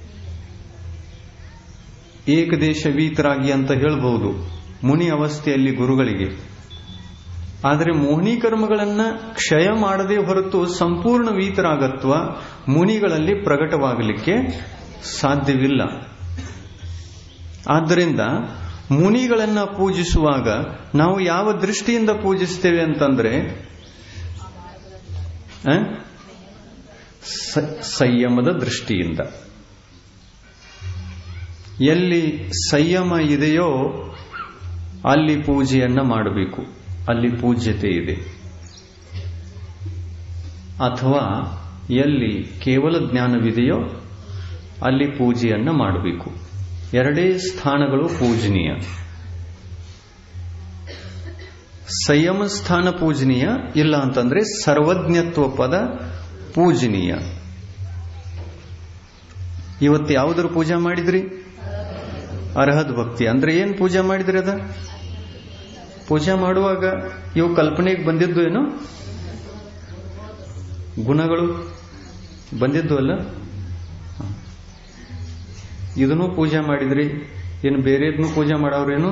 ಏಕದೇಶ ವೀತರಾಗಿ ಅಂತ ಹೇಳಬಹುದು ಮುನಿ ಅವಸ್ಥೆಯಲ್ಲಿ ಗುರುಗಳಿಗೆ ಆದರೆ ಮೋಹಿನಿ ಕರ್ಮಗಳನ್ನ ಕ್ಷಯ ಮಾಡದೇ ಹೊರತು ಸಂಪೂರ್ಣ ವೀತರಾಗತ್ವ ಮುನಿಗಳಲ್ಲಿ ಪ್ರಕಟವಾಗಲಿಕ್ಕೆ ಸಾಧ್ಯವಿಲ್ಲ ಆದ್ದರಿಂದ ಮುನಿಗಳನ್ನ ಪೂಜಿಸುವಾಗ ನಾವು ಯಾವ ದೃಷ್ಟಿಯಿಂದ ಪೂಜಿಸ್ತೇವೆ ಅಂತಂದ್ರೆ ಸಂಯಮದ ದೃಷ್ಟಿಯಿಂದ ಎಲ್ಲಿ ಸಂಯಮ ಇದೆಯೋ ಅಲ್ಲಿ ಪೂಜೆಯನ್ನ ಮಾಡಬೇಕು ಅಲ್ಲಿ ಪೂಜ್ಯತೆ ಇದೆ ಅಥವಾ ಎಲ್ಲಿ ಕೇವಲ ಜ್ಞಾನವಿದೆಯೋ ಅಲ್ಲಿ ಪೂಜೆಯನ್ನ ಮಾಡಬೇಕು ಎರಡೇ ಸ್ಥಾನಗಳು ಪೂಜನೀಯ ಸಂಯಮ ಸ್ಥಾನ ಪೂಜನೀಯ ಇಲ್ಲ ಅಂತಂದ್ರೆ ಸರ್ವಜ್ಞತ್ವ ಪದ ಪೂಜನೀಯ ಇವತ್ತು ಯಾವುದರ ಪೂಜೆ ಮಾಡಿದ್ರಿ ಅರ್ಹದ್ ಭಕ್ತಿ ಅಂದ್ರೆ ಏನ್ ಪೂಜೆ ಮಾಡಿದ್ರಿ ಅದ ಪೂಜೆ ಮಾಡುವಾಗ ಇವು ಕಲ್ಪನೆಗೆ ಬಂದಿದ್ದು ಏನು ಗುಣಗಳು ಬಂದಿದ್ದು ಅಲ್ಲ ಇದನ್ನು ಪೂಜೆ ಮಾಡಿದ್ರಿ ಏನು ಬೇರೆದ್ನು ಪೂಜೆ ಮಾಡವ್ರೇನು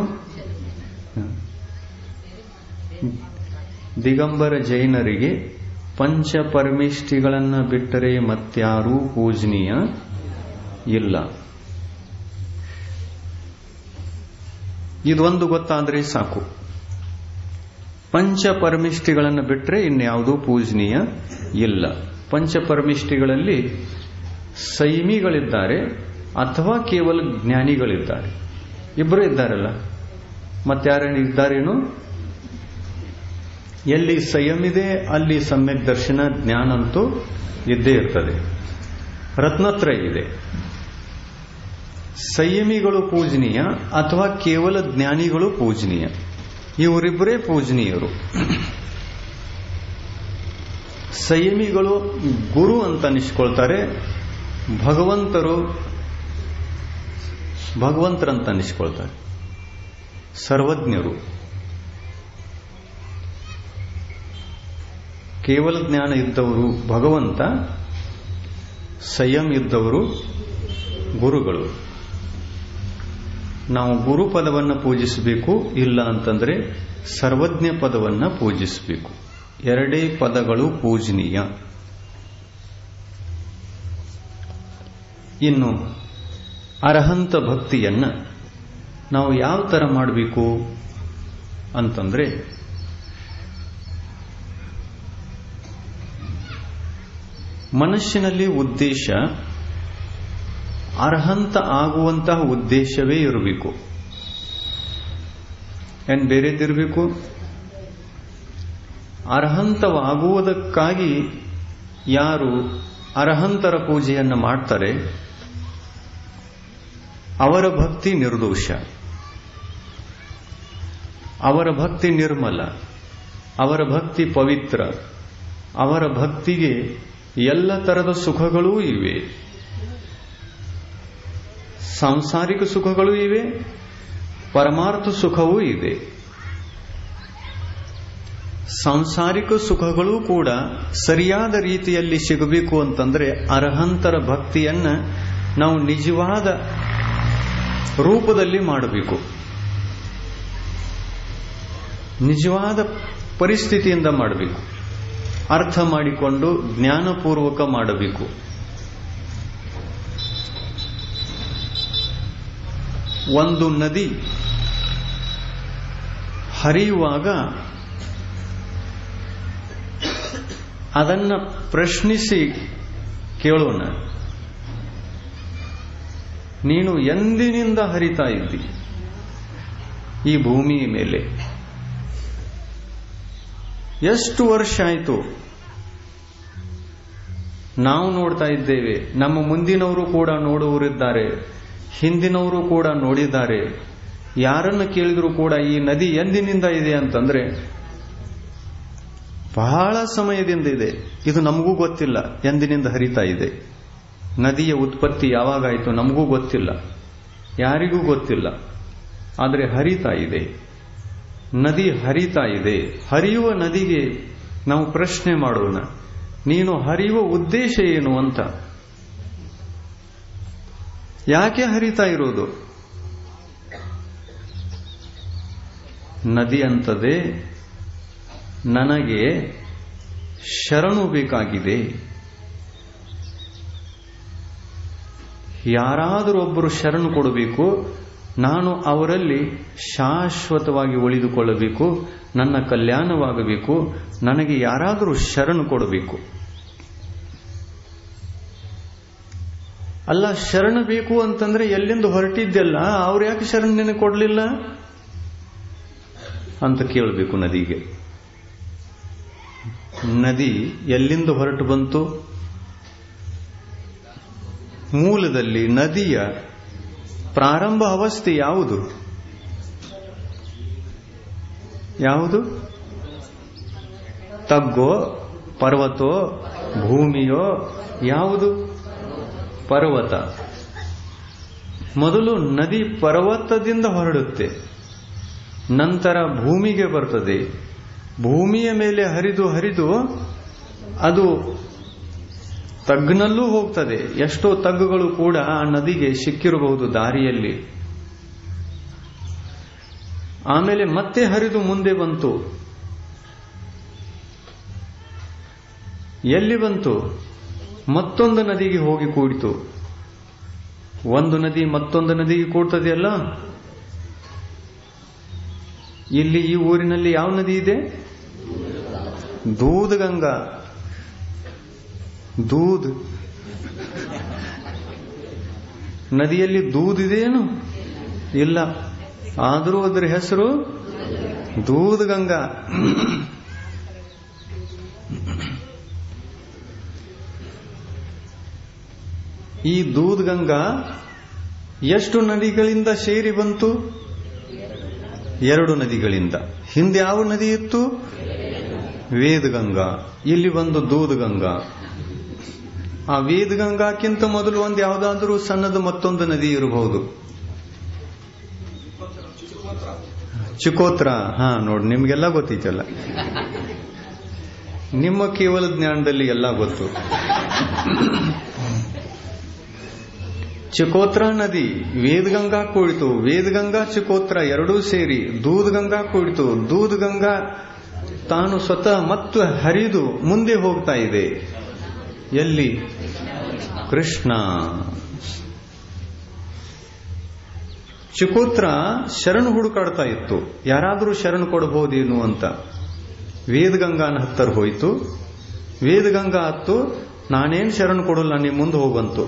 ದಿಗಂಬರ ಜೈನರಿಗೆ ಪಂಚ ಪರಮೇಷ್ಠಿಗಳನ್ನ ಬಿಟ್ಟರೆ ಮತ್ಯಾರೂ ಪೂಜನೀಯ ಇಲ್ಲ ಇದೊಂದು ಗೊತ್ತಾದ್ರೆ ಸಾಕು ಪಂಚ ಪರಮಿಷ್ಠಿಗಳನ್ನು ಬಿಟ್ಟರೆ ಇನ್ಯಾವುದೂ ಪೂಜನೀಯ ಇಲ್ಲ ಪಂಚ ಪರಮಿಷ್ಠಿಗಳಲ್ಲಿ ಸೈಮಿಗಳಿದ್ದಾರೆ ಅಥವಾ ಕೇವಲ ಜ್ಞಾನಿಗಳಿದ್ದಾರೆ ಇಬ್ಬರು ಇದ್ದಾರಲ್ಲ ಮತ್ತಾರೇನು ಇದ್ದಾರೇನು ಎಲ್ಲಿ ಸಂಯಮಿದೆ ಅಲ್ಲಿ ಸಮ್ಯಕ್ ದರ್ಶನ ಜ್ಞಾನ ಅಂತೂ ಇದ್ದೇ ಇರ್ತದೆ ರತ್ನತ್ರಯ ಇದೆ ಸಂಯಮಿಗಳು ಪೂಜನೀಯ ಅಥವಾ ಕೇವಲ ಜ್ಞಾನಿಗಳು ಪೂಜನೀಯ ಇವರಿಬ್ಬರೇ ಪೂಜನೀಯರು ಸಂಯಮಿಗಳು ಗುರು ಅಂತ ಅನಿಸ್ಕೊಳ್ತಾರೆ ಭಗವಂತರು ಭಗವಂತರಂತ ಅನಿಸ್ಕೊಳ್ತಾರೆ ಸರ್ವಜ್ಞರು ಕೇವಲ ಜ್ಞಾನ ಇದ್ದವರು ಭಗವಂತ ಸಂಯಮ್ ಇದ್ದವರು ಗುರುಗಳು ನಾವು ಗುರು ಪದವನ್ನು ಪೂಜಿಸಬೇಕು ಇಲ್ಲ ಅಂತಂದ್ರೆ ಸರ್ವಜ್ಞ ಪದವನ್ನು ಪೂಜಿಸಬೇಕು ಎರಡೇ ಪದಗಳು ಪೂಜನೀಯ ಇನ್ನು ಅರ್ಹಂತ ಭಕ್ತಿಯನ್ನ ನಾವು ಯಾವ ತರ ಮಾಡಬೇಕು ಅಂತಂದ್ರೆ ಮನಸ್ಸಿನಲ್ಲಿ ಉದ್ದೇಶ ಅರ್ಹಂತ ಆಗುವಂತಹ ಉದ್ದೇಶವೇ ಇರಬೇಕು ಏನ್ ಬೇರೆದಿರಬೇಕು ಅರ್ಹಂತವಾಗುವುದಕ್ಕಾಗಿ ಯಾರು ಅರ್ಹಂತರ ಪೂಜೆಯನ್ನು ಮಾಡ್ತಾರೆ ಅವರ ಭಕ್ತಿ ನಿರ್ದೋಷ ಅವರ ಭಕ್ತಿ ನಿರ್ಮಲ ಅವರ ಭಕ್ತಿ ಪವಿತ್ರ ಅವರ ಭಕ್ತಿಗೆ ಎಲ್ಲ ತರದ ಸುಖಗಳೂ ಇವೆ ಸಾಂಸಾರಿಕ ಸುಖಗಳೂ ಇವೆ ಪರಮಾರ್ಥ ಸುಖವೂ ಇದೆ ಸಾಂಸಾರಿಕ ಸುಖಗಳು ಕೂಡ ಸರಿಯಾದ ರೀತಿಯಲ್ಲಿ ಸಿಗಬೇಕು ಅಂತಂದ್ರೆ ಅರ್ಹಂತರ ಭಕ್ತಿಯನ್ನ ನಾವು ನಿಜವಾದ ರೂಪದಲ್ಲಿ ಮಾಡಬೇಕು ನಿಜವಾದ ಪರಿಸ್ಥಿತಿಯಿಂದ ಮಾಡಬೇಕು ಅರ್ಥ ಮಾಡಿಕೊಂಡು ಜ್ಞಾನಪೂರ್ವಕ ಮಾಡಬೇಕು ಒಂದು ನದಿ ಹರಿಯುವಾಗ ಅದನ್ನ ಪ್ರಶ್ನಿಸಿ ಕೇಳೋಣ ನೀನು ಎಂದಿನಿಂದ ಹರಿತಾ ಇದ್ದಿ ಈ ಭೂಮಿಯ ಮೇಲೆ ಎಷ್ಟು ವರ್ಷ ಆಯಿತು ನಾವು ನೋಡ್ತಾ ಇದ್ದೇವೆ ನಮ್ಮ ಮುಂದಿನವರು ಕೂಡ ನೋಡುವರಿದ್ದಾರೆ ಹಿಂದಿನವರು ಕೂಡ ನೋಡಿದ್ದಾರೆ ಯಾರನ್ನು ಕೇಳಿದ್ರು ಕೂಡ ಈ ನದಿ ಎಂದಿನಿಂದ ಇದೆ ಅಂತಂದ್ರೆ ಬಹಳ ಸಮಯದಿಂದ ಇದೆ ಇದು ನಮಗೂ ಗೊತ್ತಿಲ್ಲ ಎಂದಿನಿಂದ ಹರಿತಾ ಇದೆ ನದಿಯ ಉತ್ಪತ್ತಿ ಯಾವಾಗಾಯಿತು ನಮಗೂ ಗೊತ್ತಿಲ್ಲ ಯಾರಿಗೂ ಗೊತ್ತಿಲ್ಲ ಆದರೆ ಹರಿತಾ ಇದೆ ನದಿ ಹರಿತಾ ಇದೆ ಹರಿಯುವ ನದಿಗೆ ನಾವು ಪ್ರಶ್ನೆ ಮಾಡೋಣ ನೀನು ಹರಿಯುವ ಉದ್ದೇಶ ಏನು ಅಂತ ಯಾಕೆ ಹರಿತಾ ಇರೋದು ನದಿ ಅಂತದೆ ನನಗೆ ಶರಣು ಬೇಕಾಗಿದೆ ಯಾರಾದರೂ ಒಬ್ಬರು ಶರಣು ಕೊಡಬೇಕು ನಾನು ಅವರಲ್ಲಿ ಶಾಶ್ವತವಾಗಿ ಉಳಿದುಕೊಳ್ಳಬೇಕು ನನ್ನ ಕಲ್ಯಾಣವಾಗಬೇಕು ನನಗೆ ಯಾರಾದರೂ ಶರಣು ಕೊಡಬೇಕು ಅಲ್ಲ ಶರಣ ಬೇಕು ಅಂತಂದ್ರೆ ಎಲ್ಲಿಂದ ಹೊರಟಿದ್ದೆಲ್ಲ ಅವ್ರು ಯಾಕೆ ಶರಣ ನಿನಗೆ ಕೊಡಲಿಲ್ಲ ಅಂತ ಕೇಳಬೇಕು ನದಿಗೆ ನದಿ ಎಲ್ಲಿಂದ ಹೊರಟು ಬಂತು ಮೂಲದಲ್ಲಿ ನದಿಯ ಪ್ರಾರಂಭ ಅವಸ್ಥೆ ಯಾವುದು ಯಾವುದು ತಗ್ಗೋ ಪರ್ವತೋ ಭೂಮಿಯೋ ಯಾವುದು ಪರ್ವತ ಮೊದಲು ನದಿ ಪರ್ವತದಿಂದ ಹೊರಡುತ್ತೆ ನಂತರ ಭೂಮಿಗೆ ಬರ್ತದೆ ಭೂಮಿಯ ಮೇಲೆ ಹರಿದು ಹರಿದು ಅದು ತಗ್ನಲ್ಲೂ ಹೋಗ್ತದೆ ಎಷ್ಟೋ ತಗ್ಗುಗಳು ಕೂಡ ಆ ನದಿಗೆ ಸಿಕ್ಕಿರಬಹುದು ದಾರಿಯಲ್ಲಿ ಆಮೇಲೆ ಮತ್ತೆ ಹರಿದು ಮುಂದೆ ಬಂತು ಎಲ್ಲಿ ಬಂತು ಮತ್ತೊಂದು ನದಿಗೆ ಹೋಗಿ ಕೂಡಿತು ಒಂದು ನದಿ ಮತ್ತೊಂದು ನದಿಗೆ ಕೂಡ್ತದೆಯಲ್ಲ ಇಲ್ಲಿ ಈ ಊರಿನಲ್ಲಿ ಯಾವ ನದಿ ಇದೆ ದೂದಗಂಗಾ ದೂದ್ ನದಿಯಲ್ಲಿ ದೂದ್ ಇದೆಯೇನು ಇಲ್ಲ ಆದರೂ ಅದರ ಹೆಸರು ದೂದ್ ಗಂಗಾ ಈ ದೂದ್ ಗಂಗಾ ಎಷ್ಟು ನದಿಗಳಿಂದ ಸೇರಿ ಬಂತು ಎರಡು ನದಿಗಳಿಂದ ಹಿಂದೆ ಯಾವ ನದಿ ಇತ್ತು ವೇದಗಂಗಾ ಇಲ್ಲಿ ಒಂದು ದೂದಗಂಗಾ ಆ ವೇದಗಂಗಾಕ್ಕಿಂತ ಮೊದಲು ಒಂದು ಯಾವುದಾದ್ರೂ ಸಣ್ಣದು ಮತ್ತೊಂದು ನದಿ ಇರಬಹುದು ಚಿಕೋತ್ರ ಹಾ ನೋಡಿ ನಿಮ್ಗೆಲ್ಲ ಗೊತ್ತೈತಲ್ಲ ನಿಮ್ಮ ಕೇವಲ ಜ್ಞಾನದಲ್ಲಿ ಎಲ್ಲ ಗೊತ್ತು ಚಿಕೋತ್ರ ನದಿ ವೇದಗಂಗಾ ಕೂಡಿತು ವೇದಗಂಗಾ ಚಿಕೋತ್ರ ಎರಡೂ ಸೇರಿ ದೂದ್ಗಂಗಾ ಕೂಡಿತು ದೂದ್ಗಂಗಾ ತಾನು ಸ್ವತಃ ಮತ್ತು ಹರಿದು ಮುಂದೆ ಹೋಗ್ತಾ ಇದೆ ಎಲ್ಲಿ ಕೃಷ್ಣ ಚಿಕೋತ್ರ ಶರಣು ಹುಡುಕಾಡ್ತಾ ಇತ್ತು ಯಾರಾದರೂ ಶರಣು ಕೊಡಬಹುದೇನು ಅಂತ ವೇದಗಂಗಾನ ಹತ್ತರ ಹೋಯಿತು ವೇದಗಂಗಾ ಹತ್ತು ನಾನೇನು ಶರಣು ಕೊಡಲ್ಲ ನೀ ಮುಂದೆ ಹೋಗಂತು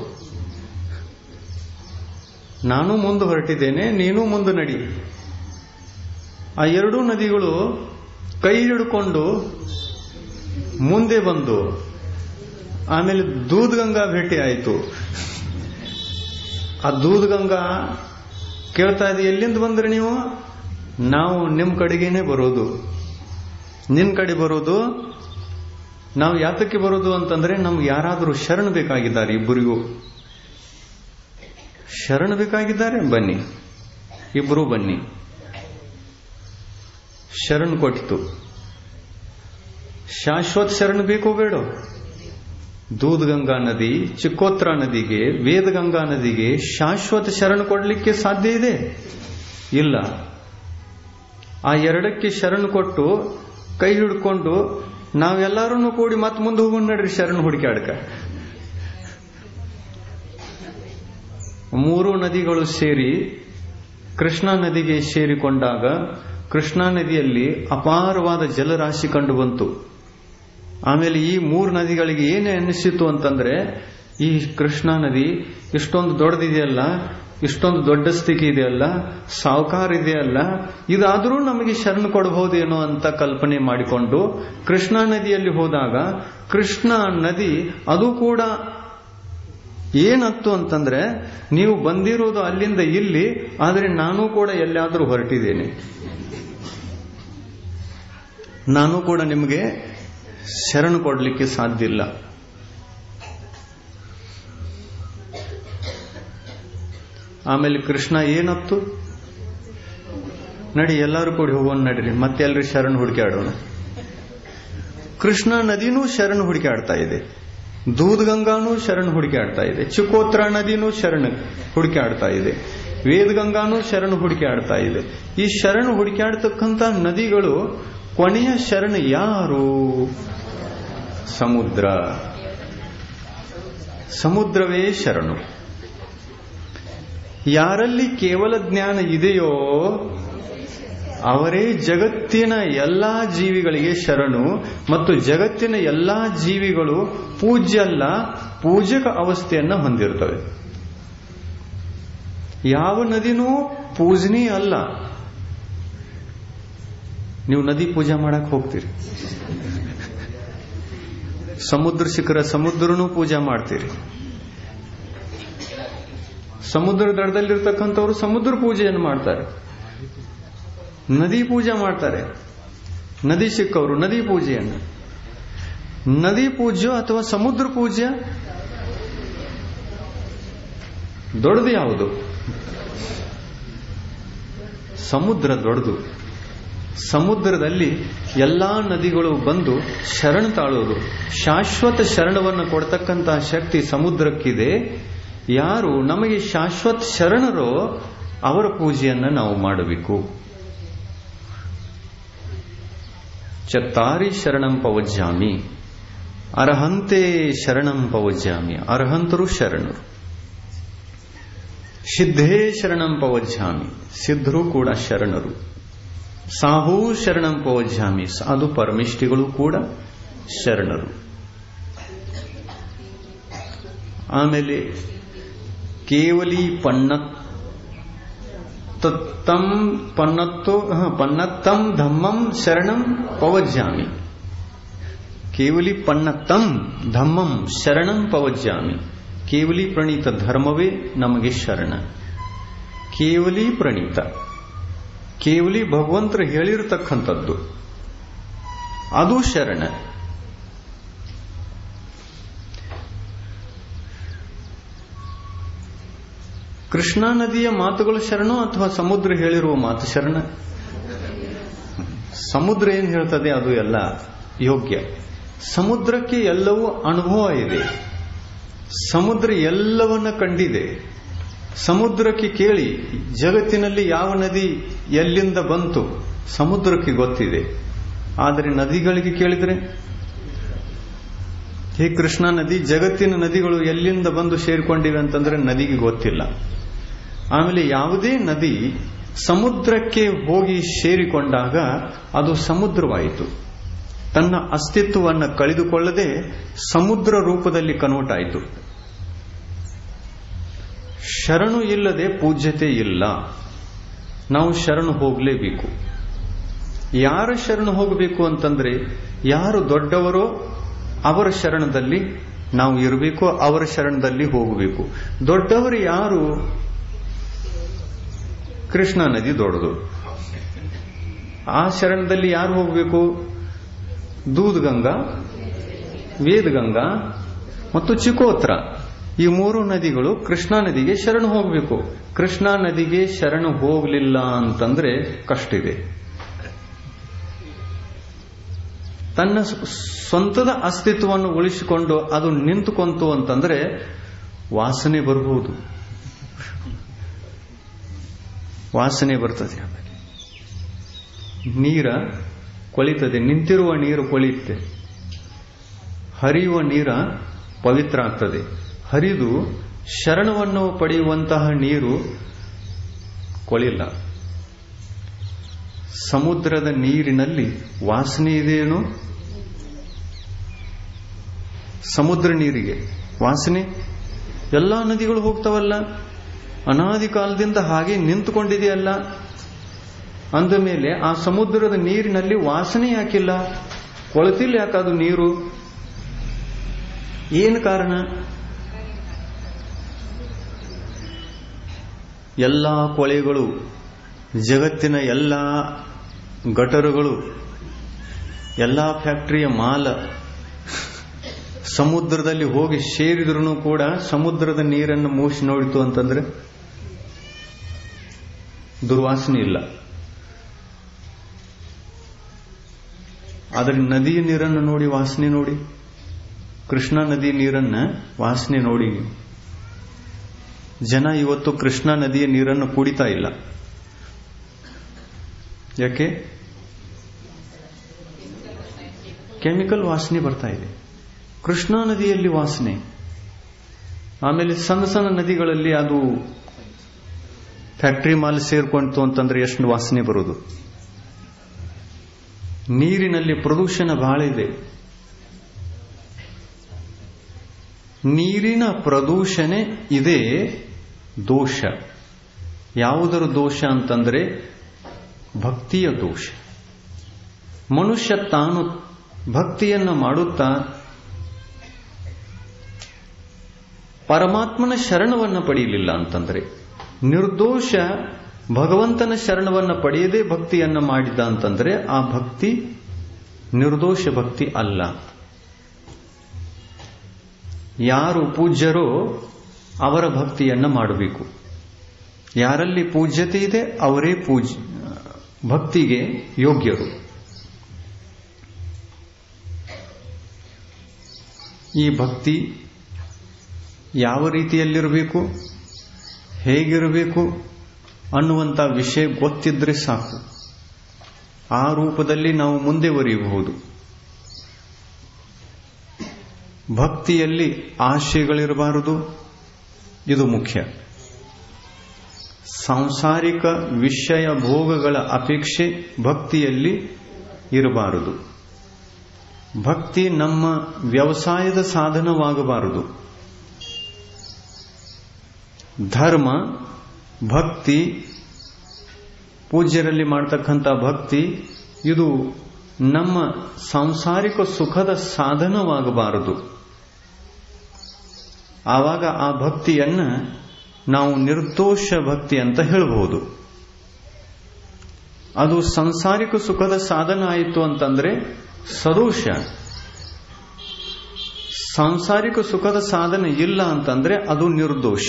ನಾನು ಮುಂದೆ ಹೊರಟಿದ್ದೇನೆ ನೀನು ಮುಂದೆ ನಡಿ ಆ ಎರಡೂ ನದಿಗಳು ಕೈ ಹಿಡ್ಕೊಂಡು ಮುಂದೆ ಬಂದು ಆಮೇಲೆ ದೂದ್ಗಂಗಾ ಭೇಟಿ ಆಯಿತು ಆ ದೂದ್ಗಂಗಾ ಕೇಳ್ತಾ ಇದೆ ಎಲ್ಲಿಂದ ಬಂದ್ರಿ ನೀವು ನಾವು ನಿಮ್ಮ ಕಡೆಗೇನೆ ಬರೋದು ನಿನ್ ಕಡೆ ಬರೋದು ನಾವು ಯಾತಕ್ಕೆ ಬರೋದು ಅಂತಂದ್ರೆ ನಮ್ಗೆ ಯಾರಾದರೂ ಶರಣ ಬೇಕಾಗಿದ್ದಾರೆ ಇಬ್ಬರಿಗೂ ಶರಣ ಬೇಕಾಗಿದ್ದಾರೆ ಬನ್ನಿ ಇಬ್ಬರು ಬನ್ನಿ ಶರಣ ಕೊಟ್ಟಿತು ಶಾಶ್ವತ ಶರಣ ಬೇಕೋ ಬೇಡ ದೂದ್ಗಂಗಾ ನದಿ ಚಿಕ್ಕೋತ್ರ ನದಿಗೆ ವೇದಗಂಗಾ ನದಿಗೆ ಶಾಶ್ವತ ಶರಣ ಕೊಡಲಿಕ್ಕೆ ಸಾಧ್ಯ ಇದೆ ಇಲ್ಲ ಆ ಎರಡಕ್ಕೆ ಶರಣ ಕೊಟ್ಟು ಕೈ ಹಿಡ್ಕೊಂಡು ನಾವೆಲ್ಲರೂ ಕೂಡಿ ಮತ್ತೆ ಮುಂದೆ ಹೋಗೋಣ ನಡ್ರಿ ಶರಣ ಹುಡುಕಾಡ್ಕ ಮೂರು ನದಿಗಳು ಸೇರಿ ಕೃಷ್ಣಾ ನದಿಗೆ ಸೇರಿಕೊಂಡಾಗ ಕೃಷ್ಣಾ ನದಿಯಲ್ಲಿ ಅಪಾರವಾದ ಜಲರಾಶಿ ಕಂಡು ಬಂತು ಆಮೇಲೆ ಈ ಮೂರು ನದಿಗಳಿಗೆ ಏನೇ ಅನ್ನಿಸಿತು ಅಂತಂದ್ರೆ ಈ ಕೃಷ್ಣಾ ನದಿ ಇಷ್ಟೊಂದು ದೊಡ್ಡದಿದೆಯಲ್ಲ ಇಷ್ಟೊಂದು ದೊಡ್ಡ ಸ್ಥಿತಿ ಇದೆಯಲ್ಲ ಸಾವುಕಾರ ಇದೆಯಲ್ಲ ಇದಾದರೂ ನಮಗೆ ಶರಣ ಕೊಡಬಹುದೇನೋ ಅಂತ ಕಲ್ಪನೆ ಮಾಡಿಕೊಂಡು ಕೃಷ್ಣಾ ನದಿಯಲ್ಲಿ ಹೋದಾಗ ಕೃಷ್ಣಾ ನದಿ ಅದು ಕೂಡ ಏನತ್ತು ಅಂತಂದ್ರೆ ನೀವು ಬಂದಿರೋದು ಅಲ್ಲಿಂದ ಇಲ್ಲಿ ಆದರೆ ನಾನು ಕೂಡ ಎಲ್ಲಾದರೂ ಹೊರಟಿದ್ದೇನೆ ನಾನು ಕೂಡ ನಿಮಗೆ ಶರಣು ಕೊಡಲಿಕ್ಕೆ ಸಾಧ್ಯ ಇಲ್ಲ ಆಮೇಲೆ ಕೃಷ್ಣ ಏನತ್ತು ನಡಿ ಎಲ್ಲರೂ ಕೂಡಿ ಹೋಗೋಣ ನಡ್ರಿ ಮತ್ತೆ ಎಲ್ರಿ ಶರಣ್ ಹುಡುಕಾಡೋಣ ಕೃಷ್ಣ ನದಿನೂ ಶರಣ್ ಹುಡುಕಾಡ್ತಾ ಇದೆ ದೂದ್ಗಂಗಾನೂ ಶರಣ್ ಹುಡುಕಾಡ್ತಾ ಇದೆ ಚಿಕೋತ್ರ ನದಿನೂ ಶರಣ್ ಹುಡುಕಾಡ್ತಾ ಇದೆ ವೇದಗಂಗಾನೂ ಶರಣ್ ಹುಡುಕಾಡ್ತಾ ಇದೆ ಈ ಶರಣ್ ಹುಡುಕಾಡ್ತಕ್ಕಂಥ ನದಿಗಳು ಕೊನೆಯ ಶರಣ ಯಾರು ಸಮುದ್ರ ಸಮುದ್ರವೇ ಶರಣು ಯಾರಲ್ಲಿ ಕೇವಲ ಜ್ಞಾನ ಇದೆಯೋ ಅವರೇ ಜಗತ್ತಿನ ಎಲ್ಲಾ ಜೀವಿಗಳಿಗೆ ಶರಣು ಮತ್ತು ಜಗತ್ತಿನ ಎಲ್ಲಾ ಜೀವಿಗಳು ಪೂಜ್ಯಲ್ಲ ಪೂಜಕ ಅವಸ್ಥೆಯನ್ನ ಹೊಂದಿರ್ತವೆ ಯಾವ ನದಿನೂ ಪೂಜನೀಯ ಅಲ್ಲ ನೀವು ನದಿ ಪೂಜೆ ಮಾಡಕ್ ಹೋಗ್ತೀರಿ ಸಮುದ್ರ ಶಿಖರ ಸಮುದ್ರನೂ ಪೂಜೆ ಮಾಡ್ತೀರಿ ಸಮುದ್ರ ದಡದಲ್ಲಿರ್ತಕ್ಕಂಥವ್ರು ಸಮುದ್ರ ಪೂಜೆಯನ್ನು ಮಾಡ್ತಾರೆ ನದಿ ಪೂಜೆ ಮಾಡ್ತಾರೆ ನದಿ ಸಿಕ್ಕವರು ನದಿ ಪೂಜೆಯನ್ನು ನದಿ ಪೂಜ್ಯ ಅಥವಾ ಸಮುದ್ರ ಪೂಜ್ಯ ದೊಡ್ಡದು ಯಾವುದು ಸಮುದ್ರ ದೊಡ್ಡದು ಸಮುದ್ರದಲ್ಲಿ ಎಲ್ಲಾ ನದಿಗಳು ಬಂದು ಶರಣ ತಾಳೋದು ಶಾಶ್ವತ ಶರಣವನ್ನು ಕೊಡ್ತಕ್ಕಂತಹ ಶಕ್ತಿ ಸಮುದ್ರಕ್ಕಿದೆ ಯಾರು ನಮಗೆ ಶಾಶ್ವತ ಶರಣರೋ ಅವರ ಪೂಜೆಯನ್ನ ನಾವು ಮಾಡಬೇಕು ಚತ್ತಾರಿ ಶರಣಂ ಪವಜ್ಜಾಮಿ ಅರ್ಹಂತೆ ಶರಣಂ ಪವಜ್ಜಾಮಿ ಅರ್ಹಂತರು ಶರಣರು ಸಿದ್ಧೇ ಶರಣಂ ಪವಜ್ಜಾಮಿ ಸಿದ್ಧರು ಕೂಡ ಶರಣರು ಸಾಹೂ ಶರಣಂ ಪವಜ್ಜಾಮಿ ಸಾಧು ಪರಮಿಷ್ಠಿಗಳು ಕೂಡ ಶರಣರು ಆಮೇಲೆ ಕೇವಲಿ ಪಣ್ಣ ತತ್ತಂ ಪನ್ನತ್ತೋ ಪನ್ನತ್ತಂ ಧಮ್ಮಂ ಶರಣಂ ಪವಜ್ಜಾಮಿ ಕೇವಲಿ ಪನ್ನತ್ತಂ ಧಮ್ಮಂ ಶರಣಂ ಪವಜ್ಜಾಮಿ ಕೇವಲಿ ಪ್ರಣೀತ ಧರ್ಮವೇ ನಮಗೆ ಶರಣ ಕೇವಲಿ ಪ್ರಣೀತ ಕೇವಲಿ ಭಗವಂತರು ಹೇಳಿರತಕ್ಕಂಥದ್ದು ಅದು ಶರಣ ಕೃಷ್ಣಾ ನದಿಯ ಮಾತುಗಳು ಶರಣು ಅಥವಾ ಸಮುದ್ರ ಹೇಳಿರುವ ಮಾತು ಶರಣ ಸಮುದ್ರ ಏನ್ ಹೇಳ್ತದೆ ಅದು ಎಲ್ಲ ಯೋಗ್ಯ ಸಮುದ್ರಕ್ಕೆ ಎಲ್ಲವೂ ಅನುಭವ ಇದೆ ಸಮುದ್ರ ಎಲ್ಲವನ್ನ ಕಂಡಿದೆ ಸಮುದ್ರಕ್ಕೆ ಕೇಳಿ ಜಗತ್ತಿನಲ್ಲಿ ಯಾವ ನದಿ ಎಲ್ಲಿಂದ ಬಂತು ಸಮುದ್ರಕ್ಕೆ ಗೊತ್ತಿದೆ ಆದರೆ ನದಿಗಳಿಗೆ ಕೇಳಿದರೆ ಹೇ ಕೃಷ್ಣ ನದಿ ಜಗತ್ತಿನ ನದಿಗಳು ಎಲ್ಲಿಂದ ಬಂದು ಸೇರಿಕೊಂಡಿವೆ ಅಂತಂದ್ರೆ ನದಿಗೆ ಗೊತ್ತಿಲ್ಲ ಆಮೇಲೆ ಯಾವುದೇ ನದಿ ಸಮುದ್ರಕ್ಕೆ ಹೋಗಿ ಸೇರಿಕೊಂಡಾಗ ಅದು ಸಮುದ್ರವಾಯಿತು ತನ್ನ ಅಸ್ತಿತ್ವವನ್ನು ಕಳೆದುಕೊಳ್ಳದೆ ಸಮುದ್ರ ರೂಪದಲ್ಲಿ ಕನ್ವರ್ಟ್ ಆಯಿತು ಶರಣು ಇಲ್ಲದೆ ಪೂಜ್ಯತೆ ಇಲ್ಲ ನಾವು ಶರಣು ಹೋಗಲೇಬೇಕು ಯಾರ ಶರಣು ಹೋಗಬೇಕು ಅಂತಂದ್ರೆ ಯಾರು ದೊಡ್ಡವರೋ ಅವರ ಶರಣದಲ್ಲಿ ನಾವು ಇರಬೇಕು ಅವರ ಶರಣದಲ್ಲಿ ಹೋಗಬೇಕು ದೊಡ್ಡವರು ಯಾರು ಕೃಷ್ಣ ನದಿ ದೊಡ್ಡದು ಆ ಶರಣದಲ್ಲಿ ಯಾರು ಹೋಗಬೇಕು ದೂದ್ ಗಂಗಾ ವೇದಗಂಗಾ ಮತ್ತು ಚಿಕೋತ್ರ ಈ ಮೂರು ನದಿಗಳು ಕೃಷ್ಣಾ ನದಿಗೆ ಶರಣು ಹೋಗಬೇಕು ಕೃಷ್ಣಾ ನದಿಗೆ ಶರಣು ಹೋಗಲಿಲ್ಲ ಅಂತಂದ್ರೆ ಕಷ್ಟ ಇದೆ ತನ್ನ ಸ್ವಂತದ ಅಸ್ತಿತ್ವವನ್ನು ಉಳಿಸಿಕೊಂಡು ಅದು ನಿಂತುಕೊಂತು ಅಂತಂದ್ರೆ ವಾಸನೆ ಬರಬಹುದು ವಾಸನೆ ಬರ್ತದೆ ಆಮೇಲೆ ನೀರ ಕೊಳಿತದೆ ನಿಂತಿರುವ ನೀರು ಕೊಳೆಯುತ್ತೆ ಹರಿಯುವ ನೀರ ಪವಿತ್ರ ಆಗ್ತದೆ ಹರಿದು ಶರಣವನ್ನು ಪಡೆಯುವಂತಹ ನೀರು ಕೊಳಿಲ್ಲ ಸಮುದ್ರದ ನೀರಿನಲ್ಲಿ ವಾಸನೆ ಇದೆಯೇನು ಸಮುದ್ರ ನೀರಿಗೆ ವಾಸನೆ ಎಲ್ಲಾ ನದಿಗಳು ಹೋಗ್ತಾವಲ್ಲ ಅನಾದಿ ಕಾಲದಿಂದ ಹಾಗೆ ನಿಂತುಕೊಂಡಿದೆಯಲ್ಲ ಅಂದ ಮೇಲೆ ಆ ಸಮುದ್ರದ ನೀರಿನಲ್ಲಿ ವಾಸನೆ ಯಾಕಿಲ್ಲ ಕೊಳತಿಲ್ಲ ಯಾಕದು ನೀರು ಏನು ಕಾರಣ ಎಲ್ಲ ಕೊಳೆಗಳು ಜಗತ್ತಿನ ಎಲ್ಲ ಗಟರುಗಳು ಎಲ್ಲ ಫ್ಯಾಕ್ಟರಿಯ ಮಾಲ ಸಮುದ್ರದಲ್ಲಿ ಹೋಗಿ ಸೇರಿದ್ರೂ ಕೂಡ ಸಮುದ್ರದ ನೀರನ್ನು ಮೂಸಿ ನೋಡಿತು ಅಂತಂದ್ರೆ ದುರ್ವಾಸನೆ ಇಲ್ಲ ಆದರೆ ನದಿಯ ನೀರನ್ನು ನೋಡಿ ವಾಸನೆ ನೋಡಿ ಕೃಷ್ಣಾ ನದಿ ನೀರನ್ನ ವಾಸನೆ ನೋಡಿ ಜನ ಇವತ್ತು ಕೃಷ್ಣಾ ನದಿಯ ನೀರನ್ನು ಕುಡಿತಾ ಇಲ್ಲ ಯಾಕೆ ಕೆಮಿಕಲ್ ವಾಸನೆ ಬರ್ತಾ ಇದೆ ಕೃಷ್ಣಾ ನದಿಯಲ್ಲಿ ವಾಸನೆ ಆಮೇಲೆ ಸಣ್ಣ ಸಣ್ಣ ನದಿಗಳಲ್ಲಿ ಅದು ಫ್ಯಾಕ್ಟರಿ ಮಾಲ್ ಸೇರ್ಕೊಂತು ಅಂತಂದ್ರೆ ಎಷ್ಟು ವಾಸನೆ ಬರೋದು ನೀರಿನಲ್ಲಿ ಪ್ರದೂಷಣ ಬಹಳ ಇದೆ ನೀರಿನ ಪ್ರದೂಷಣೆ ಇದೆ ದೋಷ ಯಾವುದರ ದೋಷ ಅಂತಂದ್ರೆ ಭಕ್ತಿಯ ದೋಷ ಮನುಷ್ಯ ತಾನು ಭಕ್ತಿಯನ್ನ ಮಾಡುತ್ತಾ ಪರಮಾತ್ಮನ ಶರಣವನ್ನ ಪಡೆಯಲಿಲ್ಲ ಅಂತಂದ್ರೆ ನಿರ್ದೋಷ ಭಗವಂತನ ಶರಣವನ್ನ ಪಡೆಯದೇ ಭಕ್ತಿಯನ್ನ ಮಾಡಿದ ಅಂತಂದ್ರೆ ಆ ಭಕ್ತಿ ನಿರ್ದೋಷ ಭಕ್ತಿ ಅಲ್ಲ ಯಾರು ಪೂಜ್ಯರೋ ಅವರ ಭಕ್ತಿಯನ್ನ ಮಾಡಬೇಕು ಯಾರಲ್ಲಿ ಪೂಜ್ಯತೆ ಇದೆ ಅವರೇ ಪೂಜ್ ಭಕ್ತಿಗೆ ಯೋಗ್ಯರು ಈ ಭಕ್ತಿ ಯಾವ ರೀತಿಯಲ್ಲಿರಬೇಕು ಹೇಗಿರಬೇಕು ಅನ್ನುವಂಥ ವಿಷಯ ಗೊತ್ತಿದ್ರೆ ಸಾಕು ಆ ರೂಪದಲ್ಲಿ ನಾವು ಮುಂದೆ ಬರೆಯಬಹುದು ಭಕ್ತಿಯಲ್ಲಿ ಆಶಯಗಳಿರಬಾರದು ಇದು ಮುಖ್ಯ ಸಾಂಸಾರಿಕ ವಿಷಯ ಭೋಗಗಳ ಅಪೇಕ್ಷೆ ಭಕ್ತಿಯಲ್ಲಿ ಇರಬಾರದು ಭಕ್ತಿ ನಮ್ಮ ವ್ಯವಸಾಯದ ಸಾಧನವಾಗಬಾರದು ಧರ್ಮ ಭಕ್ತಿ ಪೂಜ್ಯರಲ್ಲಿ ಮಾಡ್ತಕ್ಕಂಥ ಭಕ್ತಿ ಇದು ನಮ್ಮ ಸಾಂಸಾರಿಕ ಸುಖದ ಸಾಧನವಾಗಬಾರದು ಆವಾಗ ಆ ಭಕ್ತಿಯನ್ನ ನಾವು ನಿರ್ದೋಷ ಭಕ್ತಿ ಅಂತ ಹೇಳಬಹುದು ಅದು ಸಂಸಾರಿಕ ಸುಖದ ಸಾಧನ ಆಯಿತು ಅಂತಂದ್ರೆ ಸದೋಷ ಸಾಂಸಾರಿಕ ಸುಖದ ಸಾಧನ ಇಲ್ಲ ಅಂತಂದ್ರೆ ಅದು ನಿರ್ದೋಷ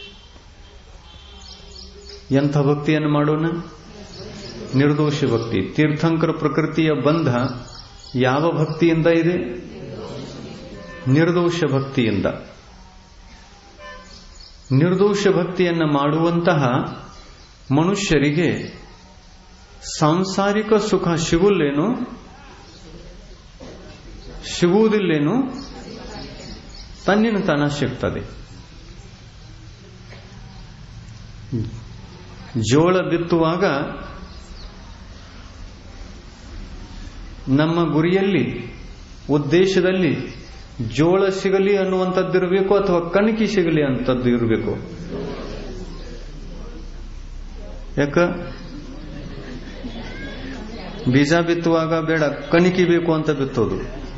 ಎಂಥ ಭಕ್ತಿಯನ್ನು ಮಾಡೋಣ ನಿರ್ದೋಷ ಭಕ್ತಿ ತೀರ್ಥಂಕರ ಪ್ರಕೃತಿಯ ಬಂಧ ಯಾವ ಭಕ್ತಿಯಿಂದ ಇದೆ ನಿರ್ದೋಷ ಭಕ್ತಿಯಿಂದ ನಿರ್ದೋಷ ಭಕ್ತಿಯನ್ನ ಮಾಡುವಂತಹ ಮನುಷ್ಯರಿಗೆ ಸಾಂಸಾರಿಕ ಸುಖ ಸಿಗುಲ್ಲೇನು ಸಿಗುವುದಿಲ್ಲೇನು ತನ್ನಿನ ತನ ಸಿಗ್ತದೆ ಜೋಳ ಬಿತ್ತುವಾಗ ನಮ್ಮ ಗುರಿಯಲ್ಲಿ ಉದ್ದೇಶದಲ್ಲಿ ಜೋಳ ಸಿಗಲಿ ಅನ್ನುವಂಥದ್ದಿರಬೇಕು ಅಥವಾ ಕಣಕಿ ಸಿಗಲಿ ಅಂತದ್ದು ಇರಬೇಕು ಯಾಕ ಬೀಜ ಬಿತ್ತುವಾಗ ಬೇಡ ಕಣಿಕಿ ಬೇಕು ಅಂತ ಬಿತ್ತೋದು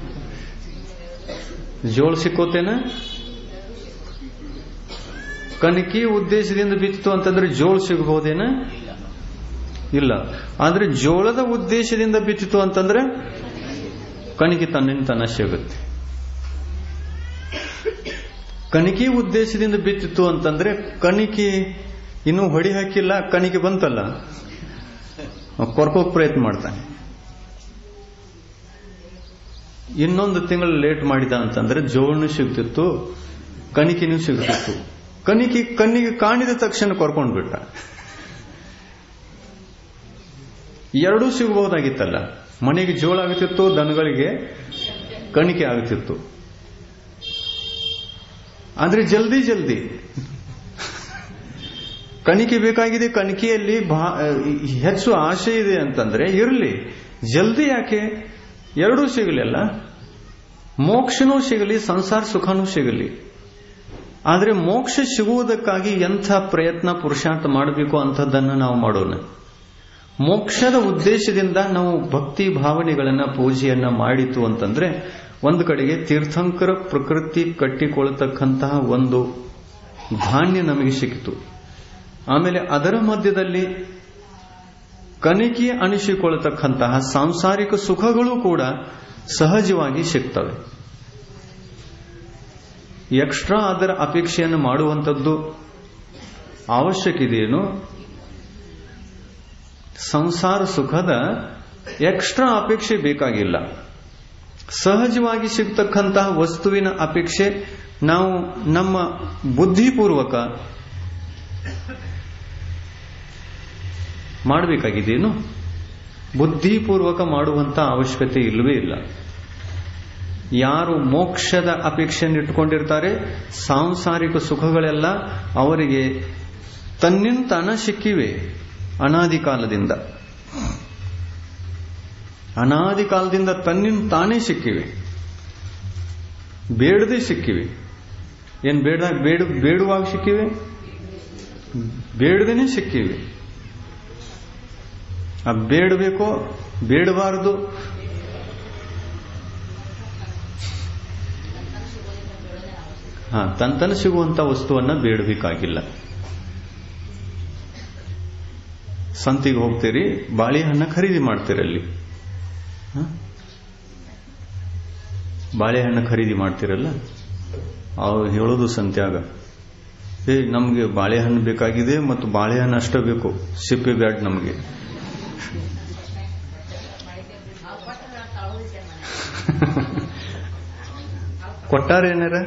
ಜೋಳ ಸಿಕ್ಕೋತೇನ ಕಣಕಿ ಉದ್ದೇಶದಿಂದ ಬಿತ್ತು ಅಂತಂದ್ರೆ ಜೋಳ ಸಿಗಬಹುದೇನ ಇಲ್ಲ ಆದ್ರೆ ಜೋಳದ ಉದ್ದೇಶದಿಂದ ಬಿತ್ತಿತು ಅಂತಂದ್ರೆ ಕಣಿಕೆ ತನ್ನಿನ ತನ ಸಿಗುತ್ತೆ ಕಣಿಕೆ ಉದ್ದೇಶದಿಂದ ಬಿತ್ತಿತ್ತು ಅಂತಂದ್ರೆ ಕಣಿಕೆ ಇನ್ನೂ ಹೊಡಿ ಹಾಕಿಲ್ಲ ಕಣಿಕೆ ಬಂತಲ್ಲ ಕೊರ್ಕೋಕ್ ಪ್ರಯತ್ನ ಮಾಡ್ತಾನೆ ಇನ್ನೊಂದು ತಿಂಗಳು ಲೇಟ್ ಮಾಡಿದ ಅಂತಂದ್ರೆ ಜೋಳನು ಸಿಗ್ತಿತ್ತು ಕಣಿಕೆನೂ ಸಿಗ್ತಿತ್ತು ಕಣಿಕೆ ಕಣ್ಣಿಗೆ ಕಾಣಿದ ತಕ್ಷಣ ಕೊರ್ಕೊಂಡು ಬಿಟ್ಟ ಎರಡೂ ಸಿಗಬಹುದಾಗಿತ್ತಲ್ಲ ಮನೆಗೆ ಜೋಳ ಆಗುತ್ತಿತ್ತು ದನಗಳಿಗೆ ಕಣಿಕೆ ಆಗುತ್ತಿತ್ತು ಆದ್ರೆ ಜಲ್ದಿ ಜಲ್ದಿ ಕಣಿಕೆ ಬೇಕಾಗಿದೆ ಕಣಿಕೆಯಲ್ಲಿ ಹೆಚ್ಚು ಆಸೆ ಇದೆ ಅಂತಂದ್ರೆ ಇರಲಿ ಜಲ್ದಿ ಯಾಕೆ ಎರಡೂ ಸಿಗಲಿಲ್ಲ ಮೋಕ್ಷನೂ ಸಿಗಲಿ ಸಂಸಾರ ಸುಖನೂ ಸಿಗಲಿ ಆದರೆ ಮೋಕ್ಷ ಸಿಗುವುದಕ್ಕಾಗಿ ಎಂಥ ಪ್ರಯತ್ನ ಪುರುಷಾರ್ಥ ಮಾಡಬೇಕು ಅಂಥದ್ದನ್ನು ನಾವು ಮಾಡೋಣ ಮೋಕ್ಷದ ಉದ್ದೇಶದಿಂದ ನಾವು ಭಕ್ತಿ ಭಾವನೆಗಳನ್ನ ಪೂಜೆಯನ್ನ ಮಾಡಿತು ಅಂತಂದ್ರೆ ಒಂದು ಕಡೆಗೆ ತೀರ್ಥಂಕರ ಪ್ರಕೃತಿ ಕಟ್ಟಿಕೊಳ್ತಕ್ಕಂತಹ ಒಂದು ಧಾನ್ಯ ನಮಗೆ ಸಿಕ್ಕಿತು ಆಮೇಲೆ ಅದರ ಮಧ್ಯದಲ್ಲಿ ಕಣಿಕೆ ಅನಿಸಿಕೊಳ್ಳತಕ್ಕಂತಹ ಸಾಂಸಾರಿಕ ಸುಖಗಳು ಕೂಡ ಸಹಜವಾಗಿ ಸಿಗ್ತವೆ ಎಕ್ಸ್ಟ್ರಾ ಅದರ ಅಪೇಕ್ಷೆಯನ್ನು ಮಾಡುವಂಥದ್ದು ಅವಶ್ಯಕ ಇದೆಯೇನು ಸಂಸಾರ ಸುಖದ ಎಕ್ಸ್ಟ್ರಾ ಅಪೇಕ್ಷೆ ಬೇಕಾಗಿಲ್ಲ ಸಹಜವಾಗಿ ಸಿಗ್ತಕ್ಕಂತಹ ವಸ್ತುವಿನ ಅಪೇಕ್ಷೆ ನಾವು ನಮ್ಮ ಬುದ್ಧಿಪೂರ್ವಕ ಮಾಡಬೇಕಾಗಿದೇನು ಬುದ್ಧಿಪೂರ್ವಕ ಮಾಡುವಂತ ಅವಶ್ಯಕತೆ ಇಲ್ಲವೇ ಇಲ್ಲ ಯಾರು ಮೋಕ್ಷದ ಅಪೇಕ್ಷೆಯನ್ನು ಇಟ್ಕೊಂಡಿರ್ತಾರೆ ಸಾಂಸಾರಿಕ ಸುಖಗಳೆಲ್ಲ ಅವರಿಗೆ ತನ್ನಿಂತಾನ ಸಿಕ್ಕಿವೆ ಅನಾದಿ ಕಾಲದಿಂದ ಅನಾದಿ ಕಾಲದಿಂದ ತನ್ನಿನ್ ತಾನೇ ಸಿಕ್ಕಿವೆ ಬೇಡದೇ ಸಿಕ್ಕಿವೆ ಏನ್ ಬೇಡ ಬೇಡ ಬೇಡುವಾಗ ಸಿಕ್ಕಿವೆ ಬೇಡದೇನೆ ಸಿಕ್ಕಿವೆ ಆ ಬೇಡಬೇಕೋ ಬೇಡಬಾರದು ಹಾ ತಂತನ ಸಿಗುವಂತ ವಸ್ತುವನ್ನ ಬೇಡಬೇಕಾಗಿಲ್ಲ ಸಂತಿಗೆ ಹೋಗ್ತೀರಿ ಬಾಳೆಹಣ್ಣ ಖರೀದಿ ಮಾಡ್ತೀರಲ್ಲಿ ಬಾಳೆಹಣ್ಣು ಖರೀದಿ ಮಾಡ್ತಿರಲ್ಲ ಅವ್ರು ಹೇಳೋದು ಸಂತ್ಯಾಗ ಏ ನಮಗೆ ಬಾಳೆಹಣ್ಣು ಬೇಕಾಗಿದೆ ಮತ್ತು ಬಾಳೆಹಣ್ಣು ಅಷ್ಟ ಬೇಕು ಸಿಪ್ಪೆ ಬ್ಯಾಡ್ ನಮಗೆ ಕೊಟ್ಟಾರೇನಾರ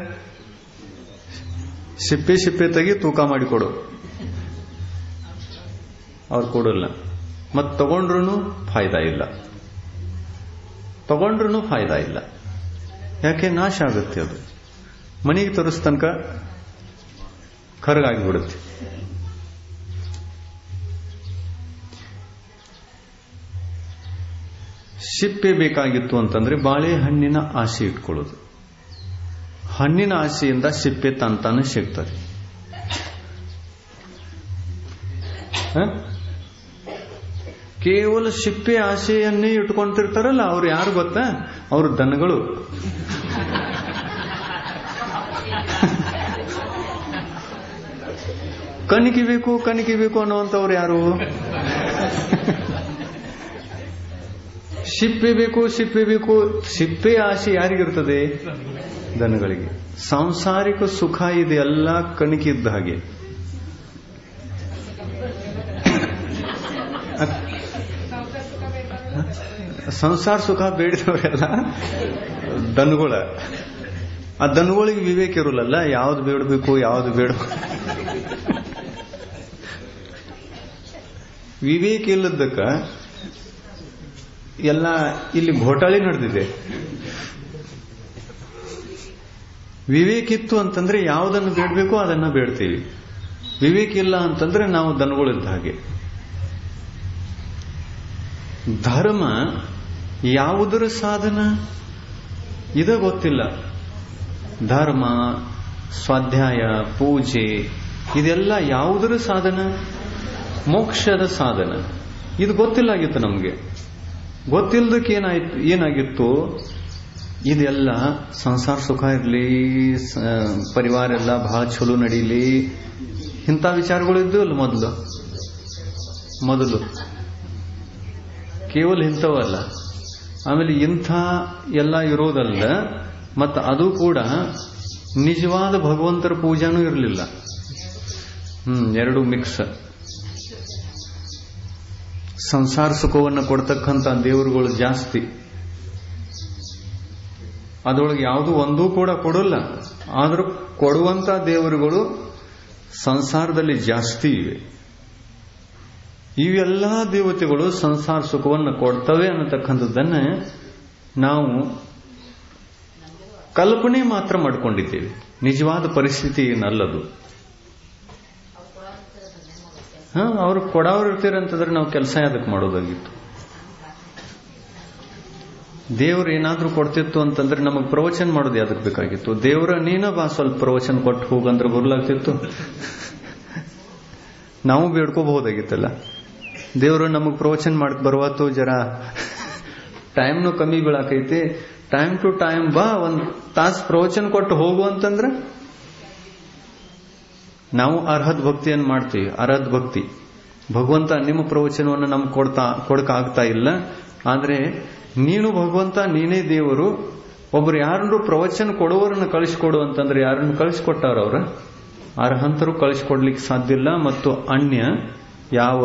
ಸಿಪ್ಪೆ ಸಿಪ್ಪೆ ತೆಗಿ ತೂಕ ಮಾಡಿಕೊಡು ಅವ್ರು ಕೊಡಲ್ಲ ಮತ್ತು ತಗೊಂಡ್ರು ಫಾಯ್ದಾ ಇಲ್ಲ ತಗೊಂಡ್ರು ಫಾಯ್ದಾ ಇಲ್ಲ ಯಾಕೆ ನಾಶ ಆಗುತ್ತೆ ಅದು ಮನೆಗೆ ತರಿಸ್ ತನಕ ಕರಗಾಗಿಬಿಡುತ್ತೆ ಸಿಪ್ಪೆ ಬೇಕಾಗಿತ್ತು ಅಂತಂದ್ರೆ ಬಾಳೆಹಣ್ಣಿನ ಆಸೆ ಇಟ್ಕೊಳ್ಳೋದು ಹಣ್ಣಿನ ಆಸೆಯಿಂದ ಸಿಪ್ಪೆ ತಂತಾನೆ ಸಿಗ್ತದೆ ಕೇವಲ ಸಿಪ್ಪೆ ಆಸೆಯನ್ನೇ ಇಟ್ಕೊಂತಿರ್ತಾರಲ್ಲ ಅವ್ರು ಯಾರು ಗೊತ್ತಾ ಅವ್ರ ದನಗಳು ಕಣಿಕೆ ಬೇಕು ಕಣಿಕೆ ಬೇಕು ಅನ್ನುವಂಥವ್ರು ಯಾರು ಸಿಪ್ಪೆ ಬೇಕು ಸಿಪ್ಪೆ ಬೇಕು ಸಿಪ್ಪೆ ಆಸೆ ಯಾರಿಗಿರ್ತದೆ ದನಗಳಿಗೆ ಸಾಂಸಾರಿಕ ಸುಖ ಇದೆ ಎಲ್ಲ ಕಣಿಕಿದ್ದ ಹಾಗೆ ಸಂಸಾರ ಸುಖ ಬೇಡಿದವರೆಲ್ಲ ದನಗಳ ಆ ದನಗಳಿಗೆ ವಿವೇಕ ಇರೋಲ್ಲ ಯಾವ್ದು ಬೇಡಬೇಕು ಯಾವ್ದು ಬೇಡ ವಿವೇಕ ಇಲ್ಲದಕ್ಕ ಎಲ್ಲ ಇಲ್ಲಿ ಘೋಟಾಳಿ ನಡೆದಿದೆ ವಿವೇಕ ಇತ್ತು ಅಂತಂದ್ರೆ ಯಾವುದನ್ನು ಬೇಡಬೇಕೋ ಅದನ್ನ ಬೇಡ್ತೀವಿ ವಿವೇಕ ಇಲ್ಲ ಅಂತಂದ್ರೆ ನಾವು ದನಗಳಿದ್ದ ಹಾಗೆ ಧರ್ಮ ಯಾವುದರ ಸಾಧನ ಇದ ಗೊತ್ತಿಲ್ಲ ಧರ್ಮ ಸ್ವಾಧ್ಯಾಯ ಪೂಜೆ ಇದೆಲ್ಲ ಯಾವುದರ ಸಾಧನ ಮೋಕ್ಷದ ಸಾಧನ ಇದು ಗೊತ್ತಿಲ್ಲಾಗಿತ್ತು ನಮಗೆ ಗೊತ್ತಿಲ್ಲದಕ್ಕೆ ಏನಾಯ್ತು ಏನಾಗಿತ್ತು ಇದೆಲ್ಲ ಸಂಸಾರ ಸುಖ ಇರಲಿ ಪರಿವಾರ ಎಲ್ಲ ಬಹಳ ಚಲೋ ನಡೀಲಿ ಇಂಥ ವಿಚಾರಗಳು ಇದ್ದು ಅಲ್ಲ ಮೊದಲು ಮೊದಲು ಕೇವಲ ಇಂಥವಲ್ಲ ಆಮೇಲೆ ಇಂಥ ಎಲ್ಲ ಇರೋದಲ್ಲ ಮತ್ತು ಅದು ಕೂಡ ನಿಜವಾದ ಭಗವಂತರ ಪೂಜಾನೂ ಇರಲಿಲ್ಲ ಹ್ಮ್ ಎರಡು ಮಿಕ್ಸ್ ಸಂಸಾರ ಸುಖವನ್ನು ಕೊಡ್ತಕ್ಕಂಥ ದೇವರುಗಳು ಜಾಸ್ತಿ ಅದರೊಳಗೆ ಯಾವುದು ಒಂದೂ ಕೂಡ ಕೊಡಲ್ಲ ಆದರೂ ಕೊಡುವಂತ ದೇವರುಗಳು ಸಂಸಾರದಲ್ಲಿ ಜಾಸ್ತಿ ಇವೆ ಇವೆಲ್ಲ ದೇವತೆಗಳು ಸಂಸಾರ ಸುಖವನ್ನು ಕೊಡ್ತವೆ ಅನ್ನತಕ್ಕಂಥದ್ದನ್ನ ನಾವು ಕಲ್ಪನೆ ಮಾತ್ರ ಮಾಡ್ಕೊಂಡಿದ್ದೇವೆ ನಿಜವಾದ ಪರಿಸ್ಥಿತಿ ಏನಲ್ಲದು ಹಾ ಅವ್ರು ಕೊಡೋರು ಇರ್ತೀರಂತಂದ್ರೆ ನಾವು ಕೆಲಸ ಅದಕ್ಕೆ ಮಾಡೋದಾಗಿತ್ತು ದೇವ್ರು ಏನಾದ್ರೂ ಕೊಡ್ತಿತ್ತು ಅಂತಂದ್ರೆ ನಮಗೆ ಪ್ರವಚನ ಮಾಡೋದು ಯಾವ್ದಕ್ ಬೇಕಾಗಿತ್ತು ದೇವ್ರ ನೀನ ಬಾ ಸ್ವಲ್ಪ ಪ್ರವಚನ ಕೊಟ್ಟು ಹೋಗಂದ್ರೆ ಬರ್ಲಾಗ್ತಿತ್ತು ನಾವು ಬೇಡ್ಕೋಬಹುದಾಗಿತ್ತಲ್ಲ ದೇವರು ನಮಗ್ ಪ್ರವಚನ ಮಾಡಕ್ ಬರುವತ್ತು ಜರ ಟೈಮ್ನು ಕಮ್ಮಿ ಬೀಳಾಕೈತಿ ಟೈಮ್ ಟು ಟೈಮ್ ಬಾ ಒಂದ್ ತಾಸ್ ಪ್ರವಚನ ಕೊಟ್ಟು ಹೋಗು ಅಂತಂದ್ರೆ ನಾವು ಅರ್ಹದ್ ಭಕ್ತಿಯನ್ನು ಮಾಡ್ತೀವಿ ಅರ್ಹದ್ ಭಕ್ತಿ ಭಗವಂತ ನಿಮ್ಮ ಪ್ರವಚನವನ್ನು ನಮ್ಗೆ ಕೊಡ್ತಾ ಕೊಡಕ್ ಆಗ್ತಾ ಇಲ್ಲ ಆದ್ರೆ ನೀನು ಭಗವಂತ ನೀನೇ ದೇವರು ಒಬ್ರು ಯಾರನ್ನು ಪ್ರವಚನ ಕೊಡುವರನ್ನ ಕಳಿಸ್ಕೊಡು ಅಂತಂದ್ರೆ ಯಾರನ್ನು ಕಳಿಸ್ಕೊಟ್ಟಾರ ಅವ್ರ ಅರ್ಹಂತರು ಕಳಿಸ್ಕೊಡ್ಲಿಕ್ಕೆ ಸಾಧ್ಯ ಇಲ್ಲ ಮತ್ತು ಅನ್ಯ ಯಾವ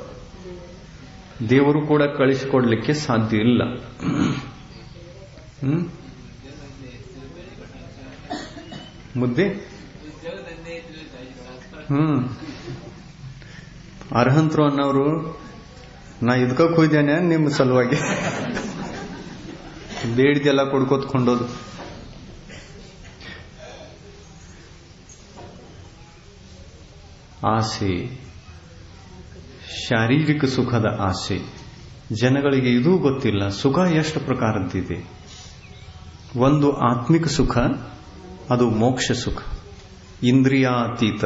ದೇವರು ಕೂಡ ಕಳಿಸಿಕೊಡ್ಲಿಕ್ಕೆ ಸಾಧ್ಯ ಇಲ್ಲ ಹ್ಮ್ ಮುದ್ದೆ ಹ್ಮ್ ಅರ್ಹಂತರು ಅನ್ನೋರು ನಾ ಇದಕ್ಕೆ ಹೋಯ್ದೇನೆ ನಿಮ್ಮ ಸಲುವಾಗಿ ಬೇಡಿದೆಲ್ಲ ಕೊಡ್ಕೋತ್ಕೊಂಡೋದು ಆಸೆ ಶಾರೀರಿಕ ಸುಖದ ಆಸೆ ಜನಗಳಿಗೆ ಇದೂ ಗೊತ್ತಿಲ್ಲ ಸುಖ ಎಷ್ಟು ಪ್ರಕಾರದ್ದಿದೆ ಒಂದು ಆತ್ಮಿಕ ಸುಖ ಅದು ಮೋಕ್ಷ ಸುಖ ಇಂದ್ರಿಯಾತೀತ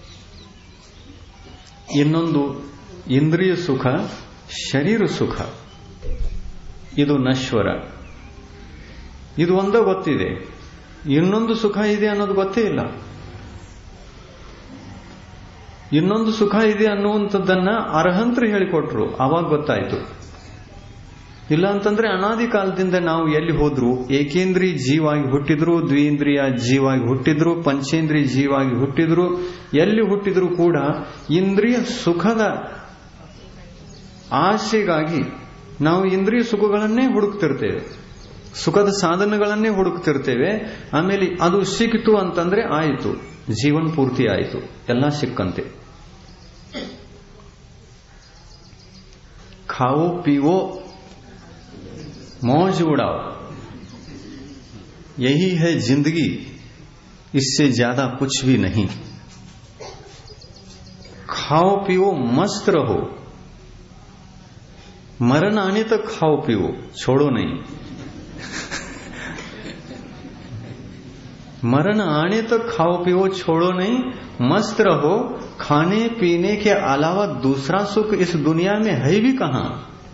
ಇನ್ನೊಂದು ಇಂದ್ರಿಯ ಸುಖ ಶರೀರ ಸುಖ ಇದು ನಶ್ವರ ಇದು ಒಂದೇ ಗೊತ್ತಿದೆ ಇನ್ನೊಂದು ಸುಖ ಇದೆ ಅನ್ನೋದು ಗೊತ್ತೇ ಇಲ್ಲ ಇನ್ನೊಂದು ಸುಖ ಇದೆ ಅನ್ನುವಂಥದ್ದನ್ನ ಅರ್ಹಂತರು ಹೇಳಿಕೊಟ್ರು ಆವಾಗ ಗೊತ್ತಾಯ್ತು ಇಲ್ಲ ಅಂತಂದ್ರೆ ಅನಾದಿ ಕಾಲದಿಂದ ನಾವು ಎಲ್ಲಿ ಹೋದ್ರು ಏಕೇಂದ್ರಿಯ ಜೀವಾಗಿ ಹುಟ್ಟಿದ್ರು ದ್ವಿಂದ್ರಿಯ ಜೀವಾಗಿ ಹುಟ್ಟಿದ್ರು ಪಂಚೇಂದ್ರಿಯ ಜೀವಾಗಿ ಹುಟ್ಟಿದ್ರು ಎಲ್ಲಿ ಹುಟ್ಟಿದ್ರು ಕೂಡ ಇಂದ್ರಿಯ ಸುಖದ ಆಸೆಗಾಗಿ ನಾವು ಇಂದ್ರಿಯ ಸುಖಗಳನ್ನೇ ಹುಡುಕ್ತಿರ್ತೇವೆ ಸುಖದ ಸಾಧನಗಳನ್ನೇ ಹುಡುಕ್ತಿರ್ತೇವೆ ಆಮೇಲೆ ಅದು ಸಿಕ್ಕಿತು ಅಂತಂದ್ರೆ ಆಯಿತು ಜೀವನ್ ಪೂರ್ತಿ ಆಯಿತು ಎಲ್ಲ ಸಿಕ್ಕಂತೆ खाओ पीओ मौज उड़ाओ यही है जिंदगी इससे ज्यादा कुछ भी नहीं खाओ पियो मस्त रहो मरण आने तक खाओ पियो छोड़ो नहीं मरण आने तक खाओ पियो छोड़ो नहीं मस्त रहो खाने पीने के अलावा दूसरा सुख इस दुनिया में है भी कहां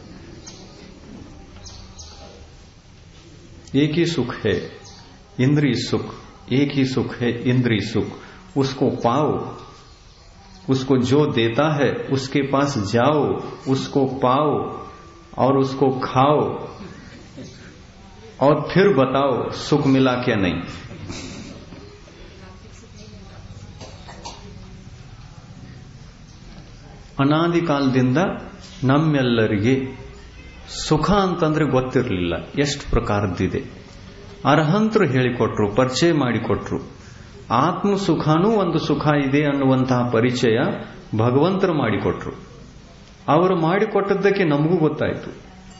एक ही सुख है इंद्रिय सुख एक ही सुख है इंद्रिय सुख उसको पाओ उसको जो देता है उसके पास जाओ उसको पाओ और उसको खाओ और फिर बताओ सुख मिला क्या नहीं ಅನಾದಿ ಕಾಲದಿಂದ ನಮ್ಮೆಲ್ಲರಿಗೆ ಸುಖ ಅಂತಂದ್ರೆ ಗೊತ್ತಿರಲಿಲ್ಲ ಎಷ್ಟು ಪ್ರಕಾರದ್ದಿದೆ ಅರ್ಹಂತರು ಹೇಳಿಕೊಟ್ರು ಪರಿಚಯ ಮಾಡಿಕೊಟ್ರು ಆತ್ಮ ಸುಖನೂ ಒಂದು ಸುಖ ಇದೆ ಅನ್ನುವಂತಹ ಪರಿಚಯ ಭಗವಂತರು ಮಾಡಿಕೊಟ್ರು ಅವರು ಮಾಡಿಕೊಟ್ಟದ್ದಕ್ಕೆ ನಮಗೂ ಗೊತ್ತಾಯಿತು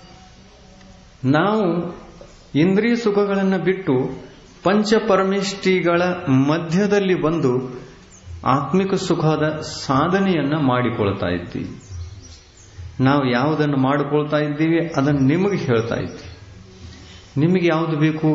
ನಾವು ಇಂದ್ರಿಯ ಸುಖಗಳನ್ನು ಬಿಟ್ಟು ಪಂಚಪರಮಿಷ್ಟಿಗಳ ಮಧ್ಯದಲ್ಲಿ ಬಂದು ಆತ್ಮಿಕ ಸುಖದ ಸಾಧನೆಯನ್ನ ಮಾಡಿಕೊಳ್ತಾ ಇದ್ದೀವಿ ನಾವು ಯಾವುದನ್ನು ಮಾಡಿಕೊಳ್ತಾ ಇದ್ದೀವಿ ಅದನ್ನು ನಿಮಗೆ ಹೇಳ್ತಾ ಇದ್ದೀವಿ ನಿಮಗೆ ಯಾವುದು ಬೇಕು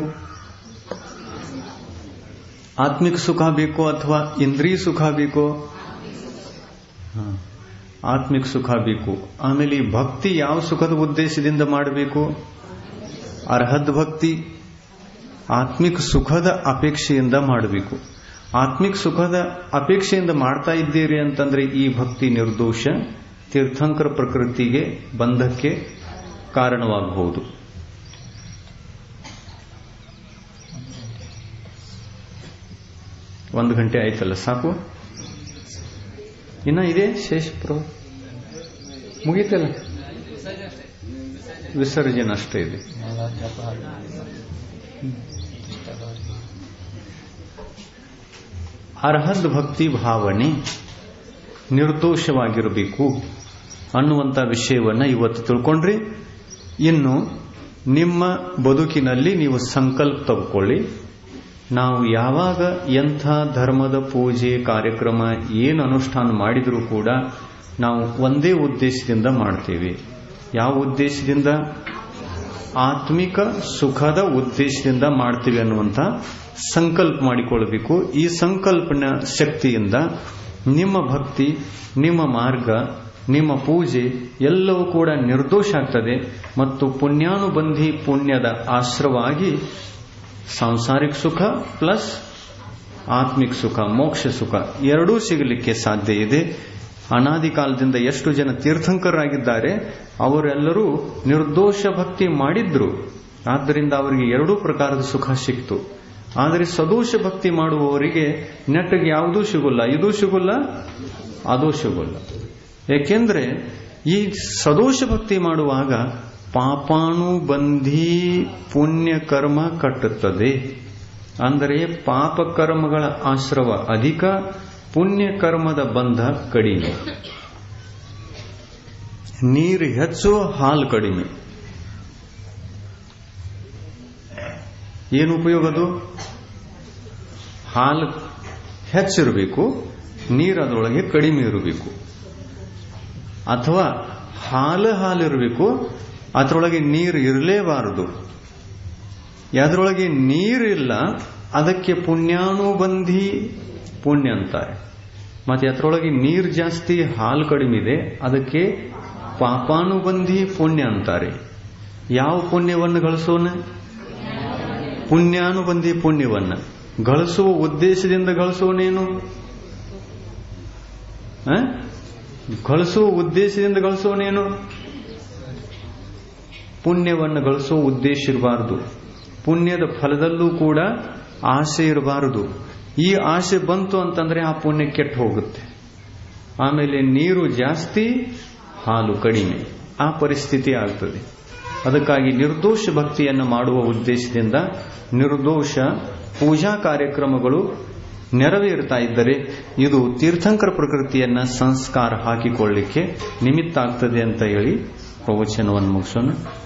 ಆತ್ಮಿಕ ಸುಖ ಬೇಕೋ ಅಥವಾ ಇಂದ್ರಿಯ ಸುಖ ಬೇಕೋ ಹ. ಆತ್ಮಿಕ ಸುಖ ಬೇಕು ಆಮೇಲೆ ಈ ಭಕ್ತಿ ಯಾವ ಸುಖದ ಉದ್ದೇಶದಿಂದ ಮಾಡಬೇಕು ಅರ್ಹದ್ ಭಕ್ತಿ ಆತ್ಮಿಕ ಸುಖದ ಅಪೇಕ್ಷೆಯಿಂದ ಮಾಡಬೇಕು ಆತ್ಮಿಕ ಸುಖದ ಅಪೇಕ್ಷೆಯಿಂದ ಮಾಡ್ತಾ ಇದ್ದೀರಿ ಅಂತಂದ್ರೆ ಈ ಭಕ್ತಿ ನಿರ್ದೋಷ ತೀರ್ಥಂಕರ ಪ್ರಕೃತಿಗೆ ಬಂಧಕ್ಕೆ ಕಾರಣವಾಗಬಹುದು ಒಂದು ಗಂಟೆ ಆಯ್ತಲ್ಲ ಸಾಕು ಇನ್ನ ಇದೆ ಶೇಷ ಪ್ರೋ ಮುಗೀತಲ್ಲ ವಿಸರ್ಜನೆ ಅಷ್ಟೇ ಇದೆ ಅರ್ಹದ್ ಭಕ್ತಿ ಭಾವನೆ ನಿರ್ದೋಷವಾಗಿರಬೇಕು ಅನ್ನುವಂಥ ವಿಷಯವನ್ನ ಇವತ್ತು ತಿಳ್ಕೊಂಡ್ರಿ ಇನ್ನು ನಿಮ್ಮ ಬದುಕಿನಲ್ಲಿ ನೀವು ಸಂಕಲ್ಪ ತಗೊಳ್ಳಿ ನಾವು ಯಾವಾಗ ಎಂಥ ಧರ್ಮದ ಪೂಜೆ ಕಾರ್ಯಕ್ರಮ ಏನು ಅನುಷ್ಠಾನ ಮಾಡಿದರೂ ಕೂಡ ನಾವು ಒಂದೇ ಉದ್ದೇಶದಿಂದ ಮಾಡ್ತೇವೆ ಯಾವ ಉದ್ದೇಶದಿಂದ ಆತ್ಮಿಕ ಸುಖದ ಉದ್ದೇಶದಿಂದ ಮಾಡ್ತೀವಿ ಅನ್ನುವಂಥ ಸಂಕಲ್ಪ ಮಾಡಿಕೊಳ್ಳಬೇಕು ಈ ಸಂಕಲ್ಪನ ಶಕ್ತಿಯಿಂದ ನಿಮ್ಮ ಭಕ್ತಿ ನಿಮ್ಮ ಮಾರ್ಗ ನಿಮ್ಮ ಪೂಜೆ ಎಲ್ಲವೂ ಕೂಡ ನಿರ್ದೋಷ ಆಗ್ತದೆ ಮತ್ತು ಪುಣ್ಯಾನುಬಂಧಿ ಪುಣ್ಯದ ಆಶ್ರವಾಗಿ ಸಾಂಸಾರಿಕ ಸುಖ ಪ್ಲಸ್ ಆತ್ಮಿಕ ಸುಖ ಮೋಕ್ಷ ಸುಖ ಎರಡೂ ಸಿಗಲಿಕ್ಕೆ ಸಾಧ್ಯ ಇದೆ ಅನಾದಿ ಕಾಲದಿಂದ ಎಷ್ಟು ಜನ ತೀರ್ಥಂಕರಾಗಿದ್ದಾರೆ ಅವರೆಲ್ಲರೂ ನಿರ್ದೋಷ ಭಕ್ತಿ ಮಾಡಿದ್ರು ಆದ್ದರಿಂದ ಅವರಿಗೆ ಎರಡೂ ಪ್ರಕಾರದ ಸುಖ ಸಿಕ್ತು ಆದರೆ ಸದೋಷ ಭಕ್ತಿ ಮಾಡುವವರಿಗೆ ನೆಟ್ಟಗೆ ಯಾವುದೂ ಸಿಗುಲ್ಲ ಇದೂ ಸಿಗುಲ್ಲ ಅದೂ ಸಿಗುಲ್ಲ ಏಕೆಂದ್ರೆ ಈ ಸದೋಷ ಭಕ್ತಿ ಮಾಡುವಾಗ ಪಾಪಾನುಬಂಧಿ ಪುಣ್ಯ ಕರ್ಮ ಕಟ್ಟುತ್ತದೆ ಅಂದರೆ ಪಾಪ ಕರ್ಮಗಳ ಆಶ್ರವ ಅಧಿಕ ಪುಣ್ಯ ಕರ್ಮದ ಬಂಧ ಕಡಿಮೆ ನೀರು ಹೆಚ್ಚು ಹಾಲು ಕಡಿಮೆ ಏನು ಉಪಯೋಗದು ಹಾಲು ಹೆಚ್ಚಿರಬೇಕು ನೀರು ಅದರೊಳಗೆ ಕಡಿಮೆ ಇರಬೇಕು ಅಥವಾ ಹಾಲು ಹಾಲಿರಬೇಕು ಅದರೊಳಗೆ ನೀರು ಇರಲೇಬಾರದು ಯಾವ್ದ್ರೊಳಗೆ ನೀರಿಲ್ಲ ಅದಕ್ಕೆ ಪುಣ್ಯಾನುಬಂಧಿ ಪುಣ್ಯ ಅಂತಾರೆ ಮತ್ತೆ ಅದರೊಳಗೆ ನೀರು ಜಾಸ್ತಿ ಹಾಲು ಕಡಿಮೆ ಇದೆ ಅದಕ್ಕೆ ಪಾಪಾನುಬಂಧಿ ಪುಣ್ಯ ಅಂತಾರೆ ಯಾವ ಪುಣ್ಯವನ್ನು ಗಳಿಸೋಣ ಪುಣ್ಯಾನುಬಂಧಿ ಪುಣ್ಯವನ್ನ ಗಳಿಸುವ ಉದ್ದೇಶದಿಂದ ಗಳಿಸೋನೇನು ಆ? ಗಳಿಸುವ ಉದ್ದೇಶದಿಂದ ಗಳಿಸೋನೇನು ಪುಣ್ಯವನ್ನು ಗಳಿಸುವ ಉದ್ದೇಶ ಇರಬಾರದು ಪುಣ್ಯದ ಫಲದಲ್ಲೂ ಕೂಡ ಆಸೆ ಇರಬಾರದು ಈ ಆಸೆ ಬಂತು ಅಂತಂದ್ರೆ ಆ ಪುಣ್ಯ ಕೆಟ್ಟು ಹೋಗುತ್ತೆ ಆಮೇಲೆ ನೀರು ಜಾಸ್ತಿ ಹಾಲು ಕಡಿಮೆ ಆ ಪರಿಸ್ಥಿತಿ ಆಗ್ತದೆ ಅದಕ್ಕಾಗಿ ನಿರ್ದೋಷ ಭಕ್ತಿಯನ್ನು ಮಾಡುವ ಉದ್ದೇಶದಿಂದ ನಿರ್ದೋಷ ಪೂಜಾ ಕಾರ್ಯಕ್ರಮಗಳು ನೆರವೇರ್ತಾ ಇದ್ದರೆ ಇದು ತೀರ್ಥಂಕರ ಪ್ರಕೃತಿಯನ್ನ ಸಂಸ್ಕಾರ ಹಾಕಿಕೊಳ್ಳಿಕ್ಕೆ ನಿಮಿತ್ತ ಆಗ್ತದೆ ಅಂತ ಹೇಳಿ ಪ್ರವಚನವನ್ನು ಮುಗಿಸೋಣ